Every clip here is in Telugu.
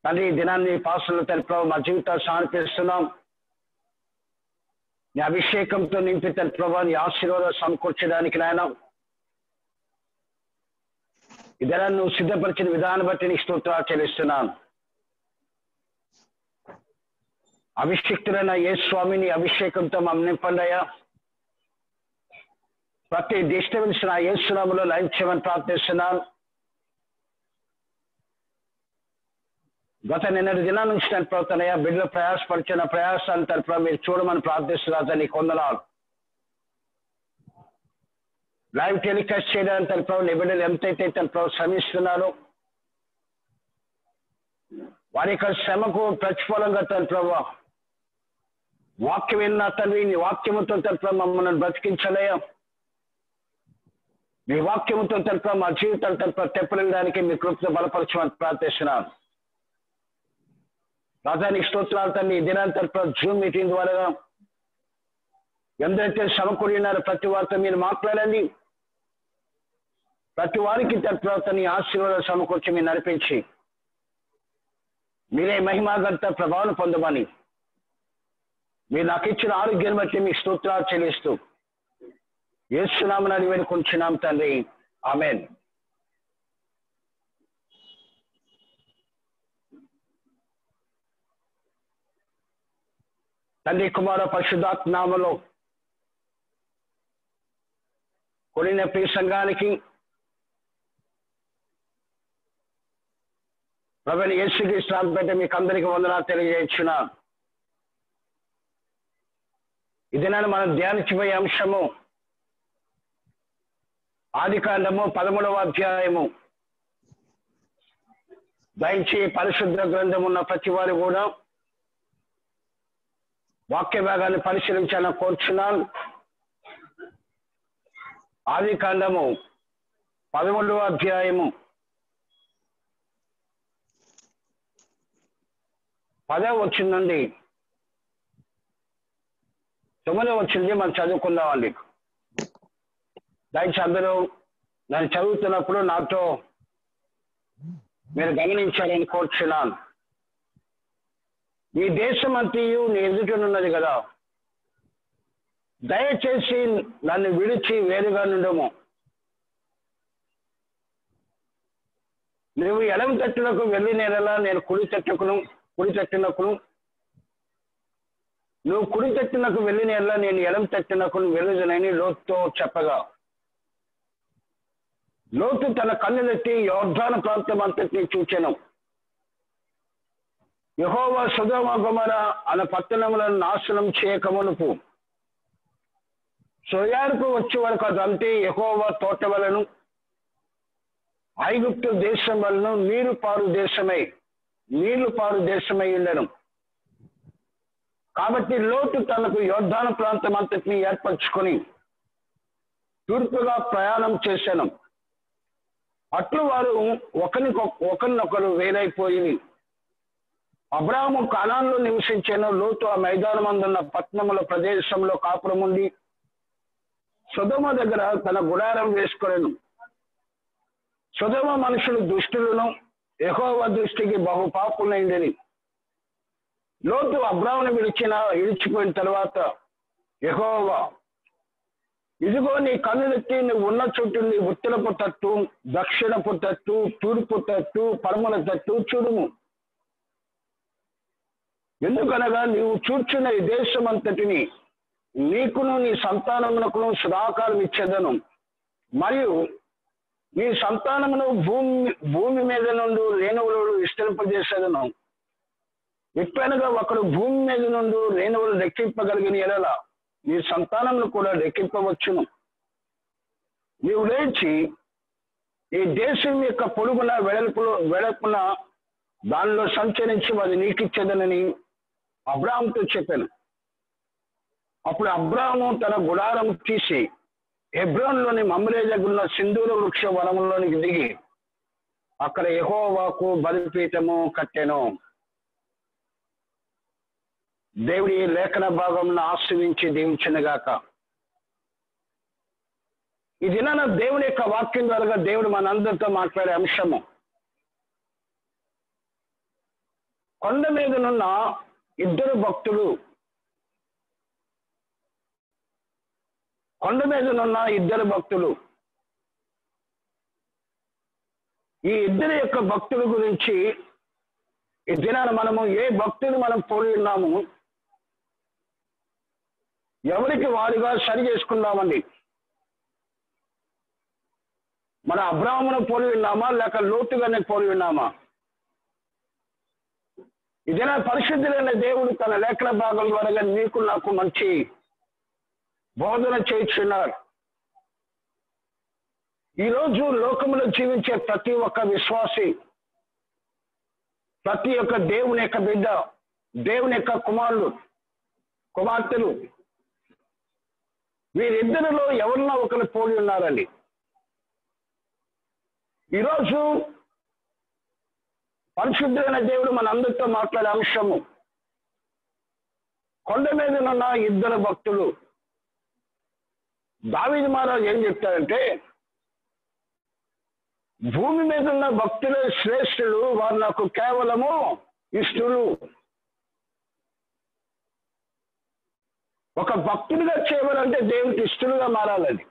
తండ్రి ఈ దినాన్ని పాసులు తెలుపు మా జీవితాలు సమర్పిస్తున్నాం నీ అభిషేకంతో నింపి తెలుపు నీ ఆశీర్వాదం సమకూర్చడానికి నాయన ఈ దినాన్ని నువ్వు సిద్ధపరిచిన విధానం బట్టి నీ స్తోత్రాలు చెల్లిస్తున్నాను అభిషిక్తులైన ఏ స్వామిని అభిషేకంతో మమ్మల్ని నింపండియా ప్రతి డిస్టర్బెన్స్ నా ఏసునాములో లైవ్ చేయమని ప్రార్థిస్తున్నాను గత నిన్నటి దినాల నుంచి నేను ప్రభుత్వనయ్యా బిడ్డలు ప్రయాసపరిచిన ప్రయాసాన్ని తరపున మీరు చూడమని ప్రార్థిస్తున్నారు నీ కొందనాలు లైవ్ టెలికాస్ట్ చేయడానికి తరపున నీ బిడ్డలు ఎంతైతే తరపున శ్రమిస్తున్నారో వారి యొక్క శ్రమకు ప్రతిఫలంగా తరపున వాక్యం విన్న తండ్రి నీ వాక్యముతో తరపున మమ్మల్ని బ్రతికించలేయా మీ వాక్యముతో తరపున మా జీవితాలు తరపున తెప్పడానికి మీ కృపను బలపరచమని ప్రార్థిస్తున్నాను రాజానికి స్తోత్రాలు తండ్రి ఈ దినాన్ని తరపున జూమ్ మీటింగ్ ద్వారా ఎందరైతే సమకూడినారో ప్రతి వారితో మీరు మాట్లాడండి ప్రతి వారికి తరపున తన ఆశీర్వాదం సమకూర్చి మీరు నడిపించి మీరే మహిమాగంత ప్రభావం పొందమని మీరు నాకు ఇచ్చిన ఆరోగ్యాన్ని బట్టి మీ స్తోత్రాలు చెల్లిస్తూ ఏసునామని వేడుకొంచున్నాం తండ్రి ఆమెన్ తండ్రి కుమార పరిశుద్ధాత్నామలో కొడిన ప్రియ సంఘానికి ప్రభుని యేసుక్రీస్తు పెట్ట మీకు అందరికీ వందనాలు తెలియజేసిన ఇదేనా మనం ధ్యానించిపోయే అంశము ఆది కాండము పదమూడవ అధ్యాయము దయచి పరిశుద్ధ గ్రంథం ఉన్న ప్రతి వారు కూడా వాక్య భాగాన్ని పరిశీలించాలని కోరుచున్నాను ఆది కాండము పదమూడవ అధ్యాయము పదవ వచ్చిందండి తొమ్మిదవ వచ్చింది మనం చదువుకుందామండి దయచేసి అందరూ నేను చదువుతున్నప్పుడు నాతో మీరు గమనించాలని కోరుచున్నాను ఈ దేశం అంతయు నీ ఎదుటనున్నది కదా దయచేసి నన్ను విడిచి వేరుగా నుండము నువ్వు ఎడమ తట్టునకు వెళ్ళి నేరలా నేను కుడి తట్టుకును కుడి తట్టినకును నువ్వు కుడి తట్టినకు వెళ్ళి నేరలా నేను ఎడమ తట్టినకును వెళ్ళదనని లోతుతో చెప్పగా లోతు తన కన్నులెత్తి యోర్ధాన ప్రాంతం అంతటిని చూచెను యహోవా సుధమ గుమర అన్న పట్టణములను నాశనం చేయకమునుపు సోయారుకు వచ్చే వరకు అదంటే యహోవా తోట వలను ఐగుప్తు దేశం వలను నీరు పారు దేశమై నీళ్లు పారు దేశమై ఉండను కాబట్టి లోటు తనకు యోర్ధాన ప్రాంతం అంతటిని ఏర్పరచుకొని తూర్పుగా ప్రయాణం చేశాను అట్లు వారు ఒకరికొక ఒకరినొకరు వేరైపోయి అబ్రాహము కాలాల్లో నివసించాను లోతు ఆ మైదానం అందున్న పట్టణముల ప్రదేశంలో కాపురం ఉండి సుధమ దగ్గర తన గుడారం వేసుకొనను సుధమ మనుషులు దుష్టులను ఎహోవ దృష్టికి బహు పాపులైందని లోతు అబ్రాహ్మను విడిచిన విడిచిపోయిన తర్వాత ఎహోవా ఇదిగో నీ కన్నులెత్తి నువ్వు ఉన్న చోటు నీ ఉత్తరపు తట్టు దక్షిణపు తట్టు తూర్పు తట్టు పడమల తట్టు చూడుము ఎందుకనగా నీవు చూర్చున్న ఈ దేశం అంతటిని నీకును నీ సంతానమునకును సదాకాలం ఇచ్చేదను మరియు నీ సంతానమును భూమి భూమి మీద నుండి రేణువులు విస్తరింపజేసేదను ఎప్పుడనగా ఒకడు భూమి మీద నుండి రేణువులు లెక్కింపగలిగిన ఎడల నీ సంతానమును కూడా లెక్కింపవచ్చును నీవు లేచి ఈ దేశం యొక్క పొడుగున వెడల్పులో వెడల్పున దానిలో సంచరించి అది నీకిచ్చేదనని అబ్రాహంతో చెప్పాను అప్పుడు అబ్రాహము తన గుడారం తీసి హెబ్రోన్లోని మమ్మలే దగ్గర ఉన్న సింధూర వృక్ష వనంలోనికి దిగి అక్కడ యహోవాకు బలిపీఠము కట్టెను దేవుడి లేఖన భాగం ఆశ్రయించి దీవించినగాక ఈ దినాన దేవుని యొక్క వాక్యం ద్వారా దేవుడు మనందరితో మాట్లాడే అంశము కొండ మీదనున్న ఇద్దరు భక్తులు కొండ మీదనున్న ఇద్దరు భక్తులు ఈ ఇద్దరి యొక్క భక్తుల గురించి ఈ దినాన మనము ఏ భక్తులు మనం పోలి ఉన్నాము ఎవరికి వారిగా సరి చేసుకుందామండి మన అబ్రాహ్మణ పోలి ఉన్నామా లేక లోతుగానే పోలి ఉన్నామా ఇదైనా పరిశుద్ధులైన దేవుడు తన లేఖన భాగం ద్వారా నీకు నాకు మంచి బోధన చేయించున్నారు ఈరోజు లోకములో జీవించే ప్రతి ఒక్క విశ్వాసి ప్రతి ఒక్క దేవుని యొక్క బిడ్డ దేవుని యొక్క కుమారులు కుమార్తెలు వీరిద్దరిలో ఎవరినో ఒకరు పోలి ఉన్నారండి ఈరోజు పరిశుద్ధమైన దేవుడు మన అందరితో మాట్లాడే అంశము కొండ మీద ఉన్న ఇద్దరు భక్తులు దావిది మహారాజు ఏం చెప్తారంటే భూమి మీద ఉన్న భక్తులే శ్రేష్ఠులు వారు నాకు కేవలము ఇష్టలు ఒక భక్తుడిగా చేయవాలంటే దేవుడికి ఇష్టలుగా మారాలని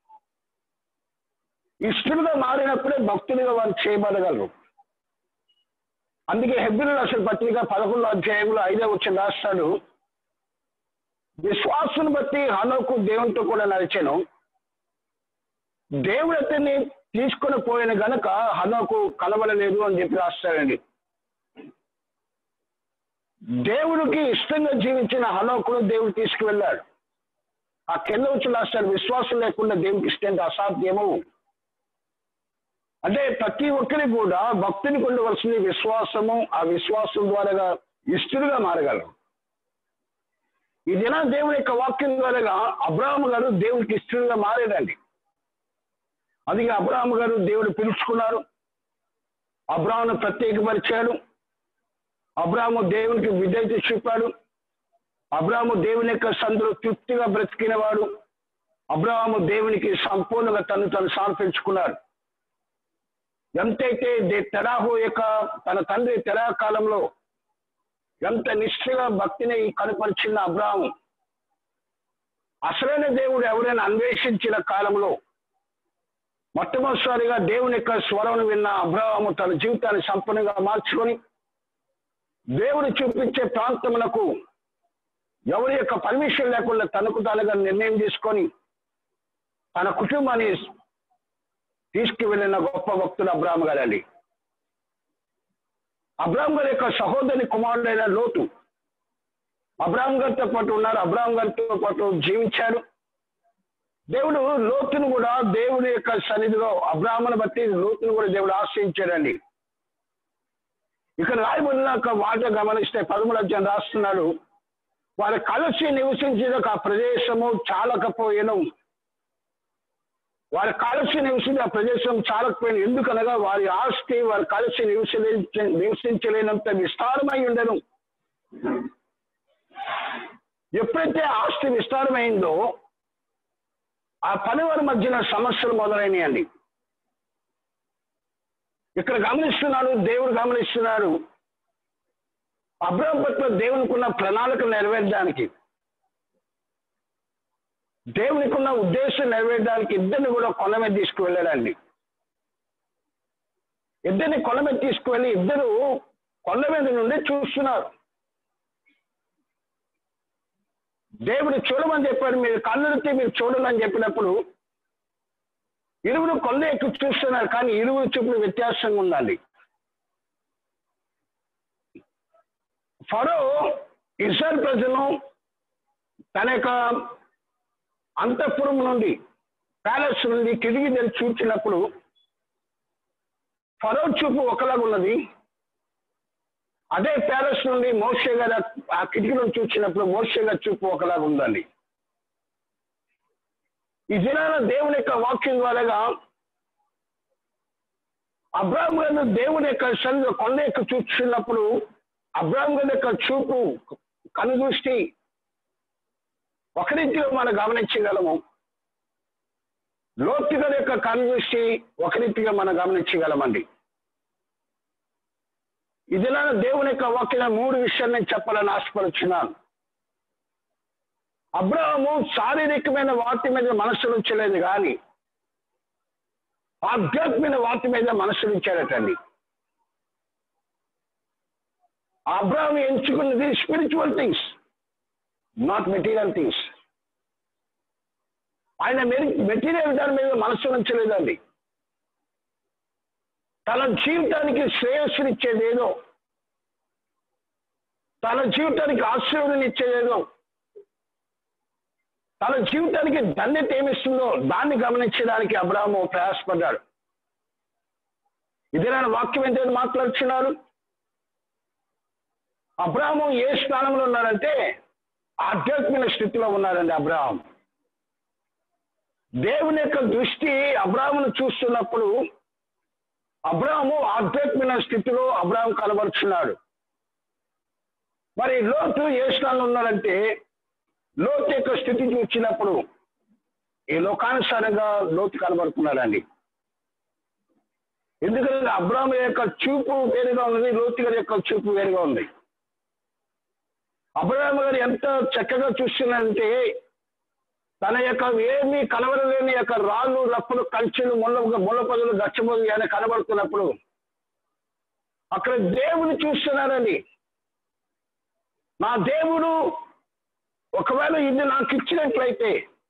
ఇష్టలుగా మారినప్పుడే భక్తులుగా వారు చేయబడగలరు అందుకే హెబ్రిల్ అసలు పత్రిక పదకొండు అధ్యాయంలో ఐదో వచ్చిన రాస్తాడు విశ్వాసం బట్టి హనోకు దేవునితో కూడా నడిచాను దేవుడు అతన్ని తీసుకొని పోయిన గనక హనోకు కలవడలేదు అని చెప్పి రాస్తాడండి దేవుడికి ఇష్టంగా జీవించిన హనోకును దేవుడు తీసుకువెళ్ళాడు ఆ కింద వచ్చి రాస్తాడు విశ్వాసం లేకుండా దేవుడికి ఇష్టం అసాధ్యము అంటే ప్రతి ఒక్కరికి కూడా భక్తిని ఉండవలసింది విశ్వాసము ఆ విశ్వాసం ద్వారా ఇష్టలుగా మారగలరు ఈ దిన దేవుని యొక్క వాక్యం ద్వారా అబ్రాహ్మ గారు దేవుడికి ఇష్టలుగా మారేదండి అందుకే అబ్రాహ్మ గారు దేవుడు పిలుచుకున్నారు అబ్రాహ్మను ప్రత్యేకపరిచాడు అబ్రాహ్ము దేవునికి విధేయత చూపాడు అబ్రాహ్ము దేవుని యొక్క సందులో తృప్తిగా బ్రతికినవాడు అబ్రాహ్ము దేవునికి సంపూర్ణంగా తను తను సమర్పించుకున్నాడు ఎంతైతే దే- తెరాహు యొక్క తన తండ్రి తెరా కాలంలో ఎంత నిష్ఠగా భక్తిని కనపరిచిన అబ్రాహం అసలైన దేవుడు ఎవరైనా అన్వేషించిన కాలంలో మొట్టమొదటిసారిగా దేవుని యొక్క స్వరం విన్న అబ్రాహము తన జీవితాన్ని సంపూర్ణంగా మార్చుకొని దేవుడు చూపించే ప్రాంతములకు ఎవరి యొక్క పర్మిషన్ లేకుండా తనకు తానుగా నిర్ణయం తీసుకొని తన కుటుంబాన్ని తీసుకువెళ్ళిన గొప్ప భక్తుడు అబ్రాహ్మ గారండి అబ్రాహం గారి యొక్క సహోదరి కుమారుడైన లోతు అబ్రాహం గారితో పాటు ఉన్నారు అబ్రాహం గారితో పాటు జీవించారు దేవుడు లోతును కూడా దేవుని యొక్క సన్నిధిలో అబ్రాహ్మను బట్టి లోతును కూడా దేవుడు ఆశ్రయించాడండి ఇక్కడ రాయబడిన ఒక మాట గమనిస్తే పదమూడు అధ్యాయం రాస్తున్నాడు వారు కలిసి నివసించిన ఒక ప్రదేశము చాలకపోయేను వారు కలిసి నివసించిన ఆ ప్రదేశం చాలకపోయిన ఎందుకనగా వారి ఆస్తి వారు కలిసి నివసించ నివసించలేనంత విస్తారమై ఉండను ఎప్పుడైతే ఆస్తి విస్తారమైందో ఆ పని వారి మధ్యన సమస్యలు మొదలైనాయండి ఇక్కడ గమనిస్తున్నాడు దేవుడు గమనిస్తున్నాడు అబ్రహం పట్ల దేవునికి ఉన్న ప్రణాళిక నెరవేర్చడానికి దేవునికి ఉన్న ఉద్దేశం నెరవేర్చడానికి ఇద్దరిని కూడా కొండ మీద తీసుకువెళ్ళాడండి ఇద్దరిని కొండ మీద తీసుకువెళ్ళి ఇద్దరు కొండ మీద నుండి చూస్తున్నారు దేవుడు చూడమని చెప్పాడు మీరు కళ్ళెత్తి మీరు చూడమని చెప్పినప్పుడు ఇరువురు కొండ ఎక్కువ చూస్తున్నారు కానీ ఇరువురు చూపులు వ్యత్యాసంగా ఉండాలి ఫరో ఇస్రాయల్ ప్రజలను తన యొక్క అంతఃపురం నుండి ప్యాలెస్ నుండి కిటికీ తెరిచి చూచినప్పుడు ఫరో చూపు ఒకలాగా ఉన్నది అదే ప్యాలెస్ నుండి మోషే గారు ఆ కిటికీలో చూసినప్పుడు మోషే గారి చూపు ఒకలాగా ఉందండి ఈ దినాన దేవుని యొక్క వాక్యం ద్వారాగా అబ్రాహం గారు దేవుని యొక్క సన్నిధిలో కొండ యొక్క చూస్తున్నప్పుడు అబ్రాహం గారి యొక్క చూపు కనుదృష్టి ఒక రీతిలో మనం గమనించగలము లోతు గారి యొక్క కనుదృష్టి ఒక రీతిగా మనం గమనించగలమండి ఇది నా దేవుని యొక్క వాక్యం మూడు విషయాలు నేను చెప్పాలని ఆశపడుచున్నాను అబ్రహము శారీరకమైన వాటి మీద మనసు ఉంచలేదు కానీ ఆధ్యాత్మిక వాటి మీద మనసు ఉంచాడటండి అబ్రహం ఎంచుకున్నది spiritual things not material things ఆయన మెటీరియల్ దాని మీద మనసు ఉంచలేదండి తన జీవితానికి శ్రేయస్సునిచ్చేది ఏదో తన జీవితానికి ఆశీర్వాదం ఇచ్చేదేదో తన జీవితానికి ధన్యత ఏమిస్తుందో దాన్ని గమనించడానికి అబ్రాహము ప్రయాసపడ్డాడు ఇది నేను వాక్యం ఏంటని మాట్లాడుచున్నారు అబ్రాహము ఏ స్థానంలో ఉన్నాడంటే ఆధ్యాత్మిక స్థితిలో ఉన్నాడండి అబ్రాహం దేవుని యొక్క దృష్టి అబ్రాహమును చూస్తున్నప్పుడు అబ్రాహము ఆధ్యాత్మిక స్థితిలో అబ్రాహం కనబరుచున్నాడు మరి లోతు ఏ స్థానంలో ఉన్నాడంటే లోతు యొక్క స్థితి చూసినప్పుడు ఈ లోకానుసారంగా లోతు కనబడుతున్నాడండి ఎందుకంటే అబ్రాహం యొక్క చూపు వేరుగా ఉంది లోతు గారి యొక్క చూపు వేరుగా ఉంది అబ్రాహం గారు ఎంత చక్కగా చూస్తున్నాడంటే తన యొక్క ఏమీ కలవరలేని యొక్క రాళ్ళు రప్పులు కంచెలు ముళ్ళ ముళ్ళ పదులు గచ్చబోదు అని కనబడుతున్నప్పుడు అక్కడ దేవుని చూస్తున్నారండి నా దేవుడు ఒకవేళ ఇది నాకు ఇచ్చినట్లయితే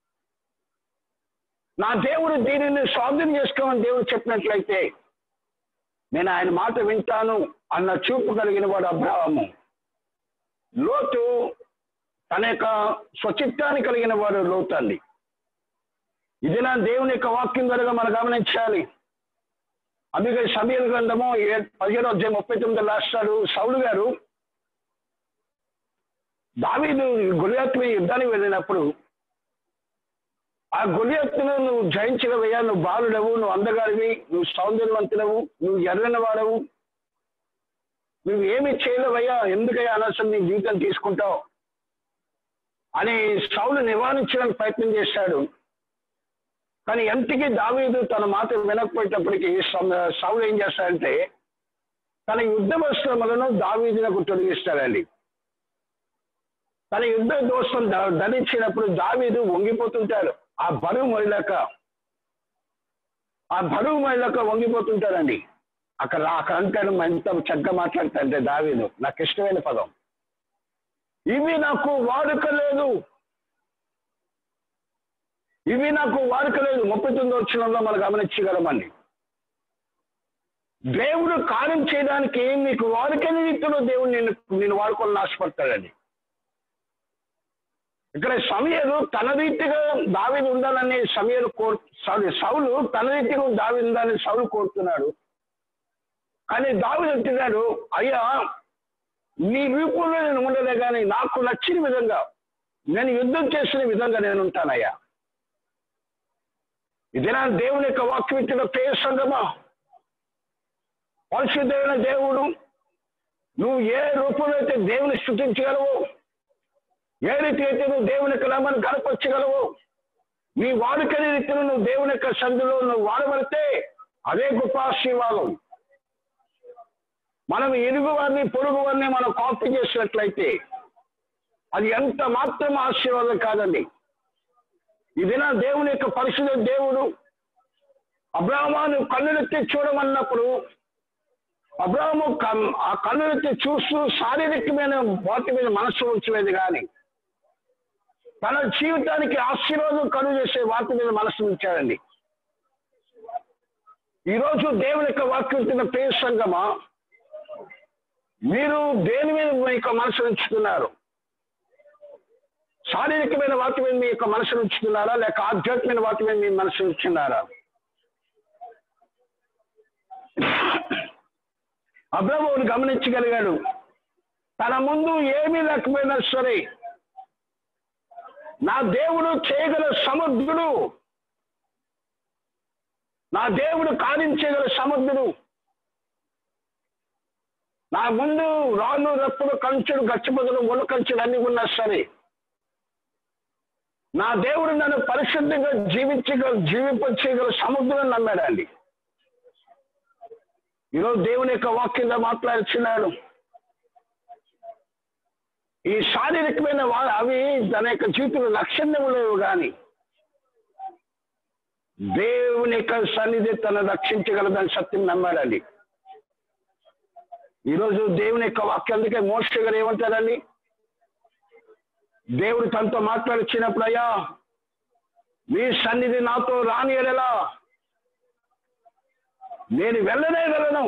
నా దేవుడు దీనిని స్వాధీనం చేసుకోమని దేవుడు చెప్పినట్లయితే నేను ఆయన మాట వింటాను అన్న చూపు కలిగిన వాడు అబ్రాహము లోతు తన యొక్క స్వచిత్తాన్ని కలిగిన వాడు లోతు అండి ఇది నా దేవుని యొక్క వాక్యం ద్వారా మనం గమనించాలి అందుకే సమీర గ్రంథము ఏ- పదిహేడో అధ్యాయం ముప్పై తొమ్మిది రాష్ట్రాలు సౌలు గారు దావీదు గొలియాత్మ యుద్ధానికి వెళ్ళినప్పుడు ఆ గొలియాత్తును నువ్వు జయించగలవయ్యా నువ్వు బాలుడవు నువ్వు అందగాడివి నువ్వు సౌందర్యవంతుడవు నువ్వు ఎర్రని వాడవు నువ్వు ఏమి చేయలేవయ్యా ఎందుకయ్యా అనవసరం నీ జీవితం తీసుకుంటావు అని సౌలు నివారించడానికి ప్రయత్నం చేశాడు కానీ ఎంతకి దావీదు తన మాట వినకపోయేటప్పటికి సౌ- సౌలు ఏం చేస్తాడంటే తన యుద్ధ వస్త్రములను దావీదులకు తొలగిస్తాడండి తన యుద్ధ దోషం ధ- ధరించినప్పుడు దావీదు వంగిపోతుంటాడు ఆ బరువు మొయలేక ఆ బరువు మొయలేక వంగిపోతుంటాడండి అక్కడ అక్కడ అంటాడు ఎంత చక్కగా మాట్లాడతాడంటే దావీదు నాకు ఇష్టమైన పదం ఇవి నాకు వాడుక లేదు ఇవి నాకు వాడుక లేదు ముప్పై తొమ్మిది వచ్చినంలో మనం గమనించగలమండి దేవుడు కార్యం చేయడానికి మీకు వాడుకని రీతిలో దేవుడు నేను నేను వాడుకోవాలని ఆశపడతాడండి ఇక్కడ సమయలు తన రీతిగా దావిది ఉండాలని సమయలు కోరు సారీ సౌలు తన రీతిగా దావి ఉండాలని సౌలు కోరుతున్నాడు కానీ దావిది అంటున్నాడు అయ్యా నీ రూపంలో నేను ఉండలే కానీ నాకు నచ్చిన విధంగా నేను యుద్ధం చేసిన విధంగా నేను ఉంటానయ్యా ఇదేనా దేవుని యొక్క వాక్యం ఇచ్చిన ప్రేయ సంగమా పరిశుద్ధమైన దేవుడు నువ్వు ఏ రూపంలో అయితే దేవుని స్థుతించగలవు ఏ రీతి అయితే నువ్వు దేవుని యొక్క నామాన్ని కనపరచగలవు నీ వాడుకని రీతిలో నువ్వు దేవుని యొక్క సంధిలో నువ్వు వాడబడితే అదే గొప్ప ఆశీర్వాదం మనం ఇరుగు వారిని పొరుగు వారిని మనం కాపీ చేసినట్లయితే అది ఎంత మాత్రం ఆశీర్వాదం కాదండి ఇది నా దేవుని యొక్క పరిశుద్ధ దేవుడు అబ్రాహ్మాను కన్నులెత్తి చూడమన్నప్పుడు అబ్రాహము కన్- ఆ కన్నులెత్తి చూస్తూ శారీరకమైన వాటి మీద మనస్సు ఉంచలేదు కానీ తన జీవితానికి ఆశీర్వాదం కలుగు చేసే వాటి మీద మనస్సు ఉంచాడండి ఈరోజు దేవుని యొక్క వాక్యం తిన్న ప్రియ సంగమా మీరు దేని మీద మీ యొక్క మనసు ఉంచుతున్నారు శారీరకమైన వాటి మీద మీ యొక్క మనసు ఉంచుతున్నారా లేక ఆధ్యాత్మిక వాటి మీద మీ మనసు ఉంచుతున్నారా అబ్రహ్మవుని గమనించగలిగాడు తన ముందు ఏమీ లేకపోయినా సరే నా దేవుడు చేయగల సమర్థుడు నా దేవుడు కారించగల సమర్థుడు నా ముందు రాళ్ళు రప్పులు కంచుడు గచ్చిబదులు ముళ్ళ కంచుడు అన్ని ఉన్నా సరే నా దేవుడు నన్ను పరిశుద్ధంగా జీవించగల జీవింపచేయగల సముద్రం నమ్మాడండి ఈరోజు దేవుని యొక్క వాక్యంగా మాట్లాడుచున్నాడు ఈ శారీరకమైన వా- అవి తన యొక్క జీవితంలో లక్షణము లేవు కానీ దేవుని యొక్క సన్నిధి తను రక్షించగలదని సత్యం నమ్మాడండి ఈరోజు దేవుని యొక్క వాక్యం అందుకే మోక్ష గారు ఏమంటారండి దేవుడు తనతో మాట్లాడిచ్చినప్పుడు అయ్యా మీ సన్నిధి నాతో రాని ఎడలా నేను వెళ్ళనే వెళ్ళను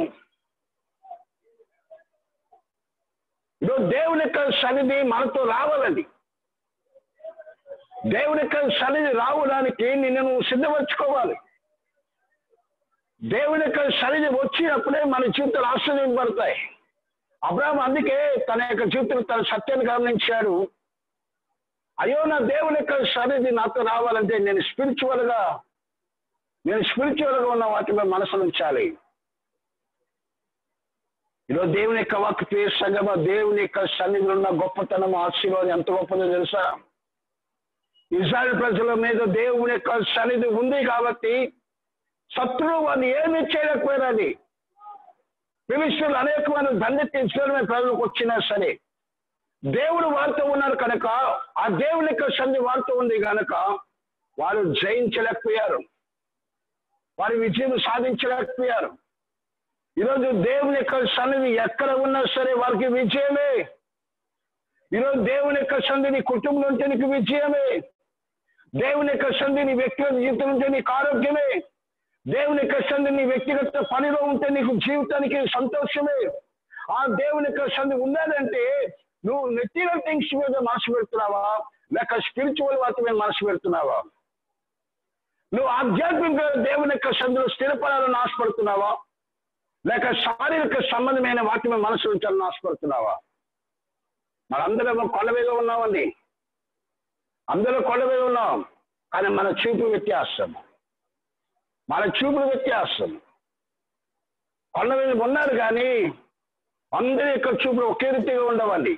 ఈరోజు దేవుని యొక్క సన్నిధి మనతో రావాలండి దేవుని యొక్క సన్నిధి రావడానికి నిన్ను నువ్వు సిద్ధపరచుకోవాలి దేవుని యొక్క సన్నిధి వచ్చినప్పుడే మన జీవితాలు ఆశ్రయింపబడతాయి అబ్రాహం అందుకే తన యొక్క జీవితంలో తన సత్యాన్ని గమనించాడు అయ్యో నా దేవుని యొక్క సన్నిధి నాతో రావాలంటే నేను స్పిరిచువల్ గా నేను స్పిరిచువల్ గా ఉన్న వాటిపై మనసు ఉంచాలి ఈరోజు దేవుని యొక్క వాక్య ప్రియ సంగమ దేవుని యొక్క సన్నిధిలో ఉన్న గొప్పతనం ఆశీర్వాదం ఎంత గొప్పదో తెలుసా ఇజ్రాయల్ ప్రజల మీద దేవుని యొక్క సన్నిధి ఉంది కాబట్టి శత్రువు వాడిని ఏమి చేయలేకపోయినది ఫిలిస్టులు అనేకమైన దండెత్తి ఇస్రాయల్ ప్రజలకు వచ్చినా సరే దేవుడు వారితో ఉన్నారు కనుక ఆ దేవుని యొక్క సన్నిధి వారితో ఉంది కనుక వారు జయించలేకపోయారు వారి విజయం సాధించలేకపోయారు ఈరోజు దేవుని యొక్క సన్నిధి ఎక్కడ ఉన్నా సరే వారికి విజయమే ఈరోజు దేవుని యొక్క సన్నిధి నీ కుటుంబం ఉంటే నీకు విజయమే దేవుని యొక్క సన్నిధి నీ వ్యక్తిగత జీవితం ఉంటే నీకు ఆరోగ్యమే దేవుని యొక్క సన్నిధి నీ వ్యక్తిగత పనిలో ఉంటే నీకు జీవితానికి సంతోషమే ఆ దేవుని యొక్క సన్నిధి ఉన్నదంటే నువ్వు మెటీరియల్ థింగ్స్ మీద మనసు పెడుతున్నావా లేక స్పిరిచువల్ వాటి మీద మనసు పెడుతున్నావా నువ్వు ఆధ్యాత్మిక దేవుని యొక్క సందులో స్థిరపడాలని ఆశపడుతున్నావా లేక శారీరక సంబంధమైన వాటి మీద మనసు ఉంచాలని ఆశపడుతున్నావా మనందరం కొండ మీద ఉన్నామండి అందరూ కొండ మీద ఉన్నాం కానీ మన చూపు వ్యత్యాసం మన చూపులు వ్యత్యాసం కొండ మీద ఉన్నారు కానీ అందరి యొక్క చూపులు ఒకే రీతిగా ఉండవండి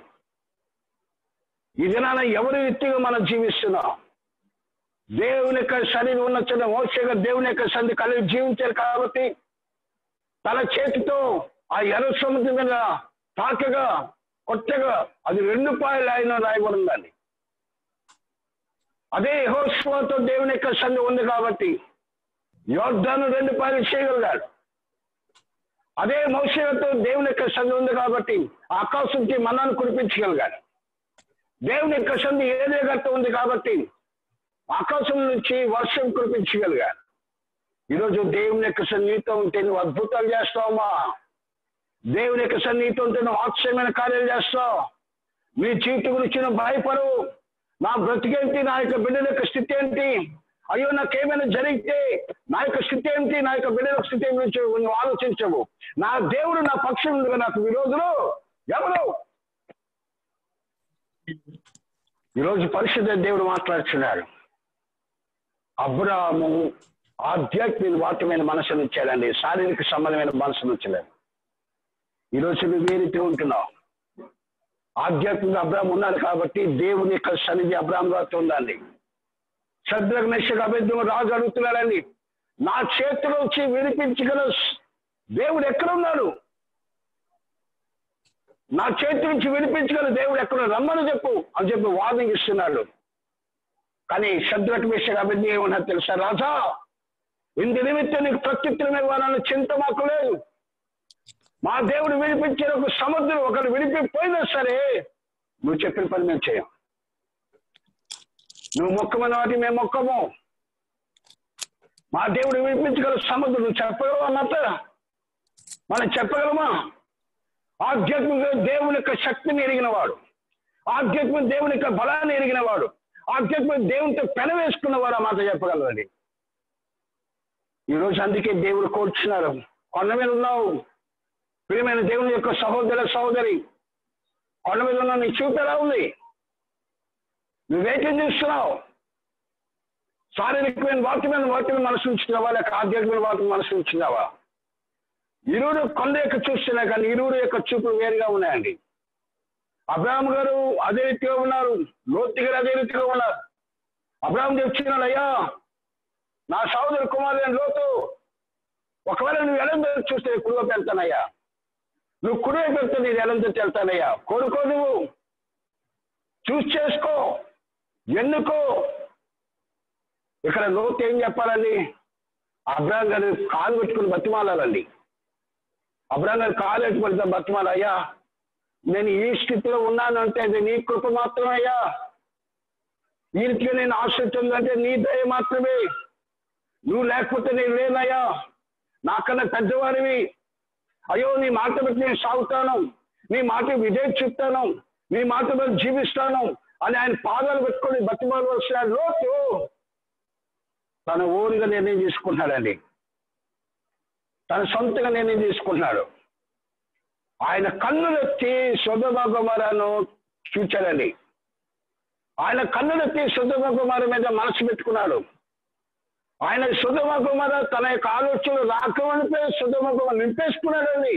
ఈ దినాన ఎవరి రీతిగా మనం జీవిస్తున్నాం దేవుని యొక్క శరీరం ఉన్న చిన్న మోక్షగా దేవుని యొక్క సంధి కలిగి జీవించారు కాబట్టి తన చేతితో ఆ ఎర్ర సముద్రం మీద తాకగా కొట్టగా అది రెండు పాయలు ఆయన రాయబడిందండి అదే యెహోషువతో దేవుని యొక్క సంధి ఉంది కాబట్టి యోర్ధాను రెండు పాయలు చేయగలిగాడు అదే మోషతో దేవుని యొక్క సంధి ఉంది కాబట్టి ఆకాశంకి మన్నాను కురిపించగలిగాడు దేవుని యొక్క సంధి ఏదే గట్ట ఉంది కాబట్టి ఆకాశం నుంచి వర్షం కురిపించగలిగాడు ఈరోజు దేవుని యొక్క సన్నిహితో ఉంటే నువ్వు అద్భుతాలు చేస్తావమ్మా దేవుని యొక్క సన్నిహితో ఉంటే నువ్వు ఆశ్చర్యమైన కార్యాలు చేస్తావు నీ జీవితం గురించి నువ్వు భయపడవు నా బ్రతికేంటి నా యొక్క బిడ్డల యొక్క స్థితి ఏంటి అయ్యో నాకేమైనా జరిగితే నా యొక్క స్థితి ఏంటి నా యొక్క బిడ్డల స్థితి ఏమిటి నువ్వు ఆలోచించవు నా దేవుడు నా పక్షం ఉంది నాకు విరోధులు ఎవరు ఈరోజు పరిశుద్ధ దేవుడు మాట్లాడుతున్నాడు అబ్రాము ఆధ్యాత్మిక వాటమైన మనసును ఇచ్చాడండి శారీరక సంబంధమైన మనసును ఇచ్చలేదు ఈరోజు నువ్వు ఏ రీతిగా ఉంటున్నావు ఆధ్యాత్మిక అబ్రాహం ఉన్నాడు కాబట్టి దేవుని యొక్క సన్నిధి అబ్రాహం గారితో ఉందండి శత్రుఘ్ మెషకు అభిద్రం రాజు అడుగుతున్నాడండి నా చేతిలో వచ్చి విడిపించగల దేవుడు ఎక్కడ ఉన్నాడు నా చేతి నుంచి విడిపించగల దేవుడు ఎక్కడ రమ్మని చెప్పు అని చెప్పి వాదన ఇస్తున్నాడు కానీ శత్రుఘ్ మెషకు అభిద్రం ఏమన్నా తెలుసా రాజా ఇందు నిమిత్తం నీకు ప్రత్యుత్తరం ఇవ్వాలన్న చింత మాకు లేదు మా దేవుడు విడిపించిన ఒక సముద్రం ఒకరు విడిపిపోయినా సరే నువ్వు చెప్పిన పని మేము చేయం నువ్వు మొక్కమన్న వాటి మేము మొక్కము మా దేవుడు విడిపించగల సముద్రం నువ్వు చెప్పగలవా అన్నట్ట మనం చెప్పగలమా ఆధ్యాత్మిక దేవుని యొక్క శక్తిని ఎరిగిన వాడు ఆధ్యాత్మిక దేవుని యొక్క బలాన్ని ఎరిగిన వాడు ఆధ్యాత్మిక దేవునితో పెనవేసుకున్నవాడు ఆ మాట చెప్పగలరండి ఈరోజు అందుకే దేవుడు కోరుచున్నారు కొండ మీద ఉన్నావు ప్రియమైన దేవుని యొక్క సహోదర సహోదరి కొండ మీద ఉన్న నీ చూపు ఎలా ఉంది నువ్వేటి చూస్తున్నావు శారీరకమైన వాక్యమైన వాక్యం మనసు ఉంచుతున్నావా లేక ఆధ్యాత్మిక వాక్యం మనసు ఉంచున్నావా ఇరువురు కొండ యొక్క చూస్తున్నా కానీ ఇరువురు యొక్క చూపులు వేరుగా ఉన్నాయండి అబ్రాహం గారు అదే రీతిగా ఉన్నారు లోతు గారు అదే రీతిగా ఉన్నారు అబ్రాహం చెప్తున్నాడు అయ్యా నా సహోదరు కుమారుడు లోతు ఒకవేళ నువ్వు ఎడంతో చూస్తే కుడివైపు వెళ్తానయ్యా నువ్వు కుడివైపు వెళ్తే నేను ఎడంతో వెళ్తానయ్యా కోరుకో నువ్వు చూస్ చేసుకో ఎన్నుకో ఇక్కడ లోతు ఏం చెప్పాలండి అబ్రాహం గారు కాలు పెట్టుకుని బతిమాలాలండి అబ్రాహం గారు కాలు పెట్టుకుని బతిమాల అయ్యా నేను ఈ స్థితిలో ఉన్నాను అంటే అది నీ కృప మాత్రమే అయ్యా ఈ రీతిగా నేను ఆశ్రయించిందంటే నీ దయ మాత్రమే నువ్వు లేకపోతే నేను లేనయ్యా నాకన్నా పెద్దవాడివి అయ్యో నీ మాట బట్టి నేను సాగుతాను నీ మాట విజయం చెప్తాను నీ మాట బట్టి జీవిస్తాను అని ఆయన పాదాలు పెట్టుకొని బతిమాలవలసిన లోతు తన ఊరిగా నిర్ణయం తీసుకున్నాడండి తన సొంతగా నిర్ణయం తీసుకున్నాడు ఆయన కన్నులెత్తి సుధమకుమారాను చూచాడండి ఆయన కన్నులెత్తి సుధమకుమార మీద మనసు పెట్టుకున్నాడు ఆయన సుధమకుమార తన యొక్క ఆలోచనలు రాకమనిపై సుధమకుమార్ నింపేసుకున్నాడండి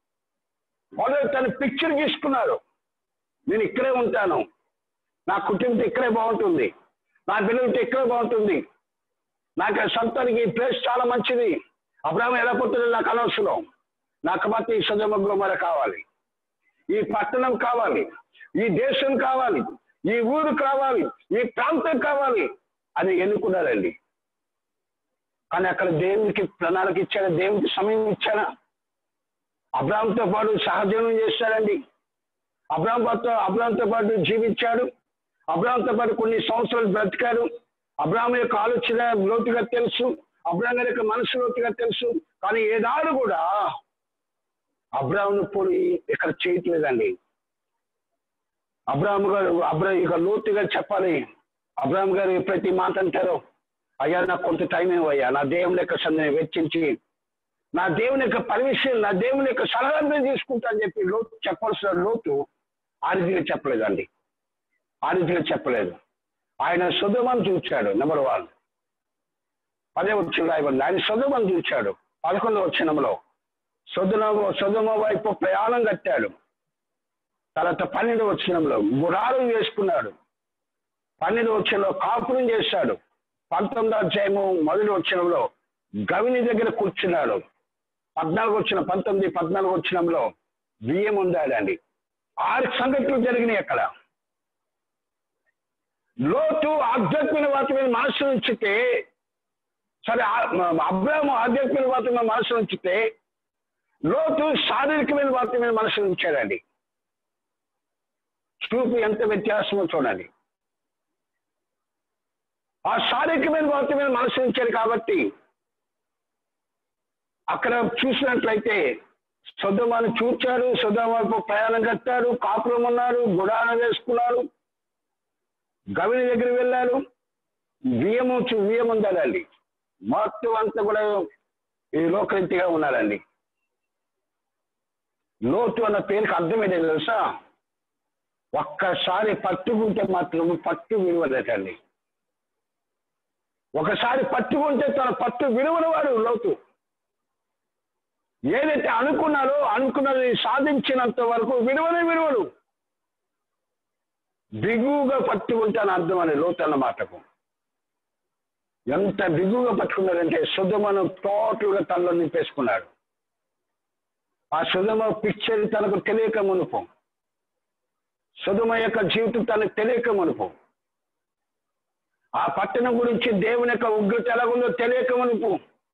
మొదలు తన పిక్చర్ గీసుకున్నాడు నేను ఇక్కడే ఉంటాను నా కుటుంబం ఇక్కడే బాగుంటుంది నా పిల్లలతో ఇక్కడే బాగుంటుంది నాకు ఆ సొంతానికి ఈ ప్లేస్ చాలా మంచిది అబ్రాహం ఎలా పోతుందో నాకు అనవసరం నాకు మాత్రం ఈ సుధమగుమర కావాలి ఈ పట్టణం కావాలి ఈ దేశం కావాలి ఈ ఊరు కావాలి ఈ ప్రాంతం కావాలి అని ఎన్నుకున్నారండి కానీ అక్కడ దేవునికి ప్రణాళిక ఇచ్చాడా దేవునికి సమయం ఇచ్చాడా అబ్రాహంతో పాటు సహజీవనం చేశాడండి అబ్రాహం పాటు అబ్రాహంతో పాటు జీవించాడు అబ్రాహంతో పాటు కొన్ని సంవత్సరాలు బ్రతికాడు అబ్రాహం యొక్క ఆలోచన లోతుగా తెలుసు అబ్రాహం గారి యొక్క మనసు లోతుగా తెలుసు కానీ ఏనాడు కూడా అబ్రాహ్ను పోయి ఇక్కడ చేయట్లేదండి అబ్రాహం గారు అబ్రా ఇక లోతుగా చెప్పాలి అబ్రాహం గారు ప్రతి మాట అంటారో అయ్యా నాకు కొంత టైం ఇవ్వయ్యా నా దేవుని యొక్క సందని వెచ్చించి నా దేవుని యొక్క పర్మిషన్ నా దేవుని యొక్క సలహాలు నేను తీసుకుంటా అని చెప్పి లోతు చెప్పాల్సిన లోతు ఆ రీతిగా చెప్పలేదండి ఆ రీతిగా చెప్పలేదు ఆయన సుధమని చూచాడు నెంబర్ వన్ పదే వచ్చిన రాయబడింది ఆయన సుధమని చూచాడు పదకొండవ వచ్చినంలో సుధమ సుధమ వైపు ప్రయాణం కట్టాడు తర్వాత పన్నెండు వచ్చినంలో గుడారం వేసుకున్నాడు పన్నెండు వచ్చినంలో కాపురం చేశాడు పంతొమ్మిదో అధ్యాయము మొదటి వచ్చినంలో గవిని దగ్గర కూర్చున్నాడు పద్నాలుగు వచ్చిన పంతొమ్మిది పద్నాలుగు వచ్చినంలో బియ్యం ఉందాడండి ఆరు సంగతులు జరిగినాయి అక్కడ లోతు ఆధ్యాత్మిక వాటి మీద మనసు ఉంచితే సరే అబ్రాహ్మ ఆధ్యాత్మిక వాటి మీద మనసు ఉంచితే లోతు శారీరకమైన వాటి మీద మనసు ఉంచాడండి చూపు ఎంత వ్యత్యాసమో చూడండి ఆ శారీరకమైన వాటి మీద మనసు ఉంచారు కాబట్టి అక్కడ చూసినట్లయితే సుధమాను చూచారు సుధమాపు ప్రయాణం కట్టారు కాపురం ఉన్నారు గుడాన వేసుకున్నారు గవిని దగ్గర వెళ్ళారు బియ్యము బియ్యం ఉండాలండి మొత్తం అంతా కూడా ఈ లోకరీతిగా ఉన్నారండి లోతు అన్న పేరుకి అర్థం ఏంటో తెలుసా ఒక్కసారి పట్టుకుంటే మాత్రం పట్టు విలువలేదండి ఒకసారి పట్టుకుంటే తన పట్టు విలువని వాడు లోతు ఏదైతే అనుకున్నారో అనుకున్నది సాధించినంత వరకు విలువనే విలువడు బిగువుగా పట్టుకుంటాను అర్థం అని లోతు అన్న మాటకు ఎంత బిగువుగా పట్టుకున్నాడంటే సుధమను టోటల్గా తనలో నింపేసుకున్నాడు ఆ సుధమ పిక్చర్ తనకు తెలియక మునుపు సుధమ యొక్క జీవితం తనకు తెలియక మునుపు ఆ పట్టణం గురించి దేవుని యొక్క ఉగ్రత ఎలాగుందో తెలియక మునుపు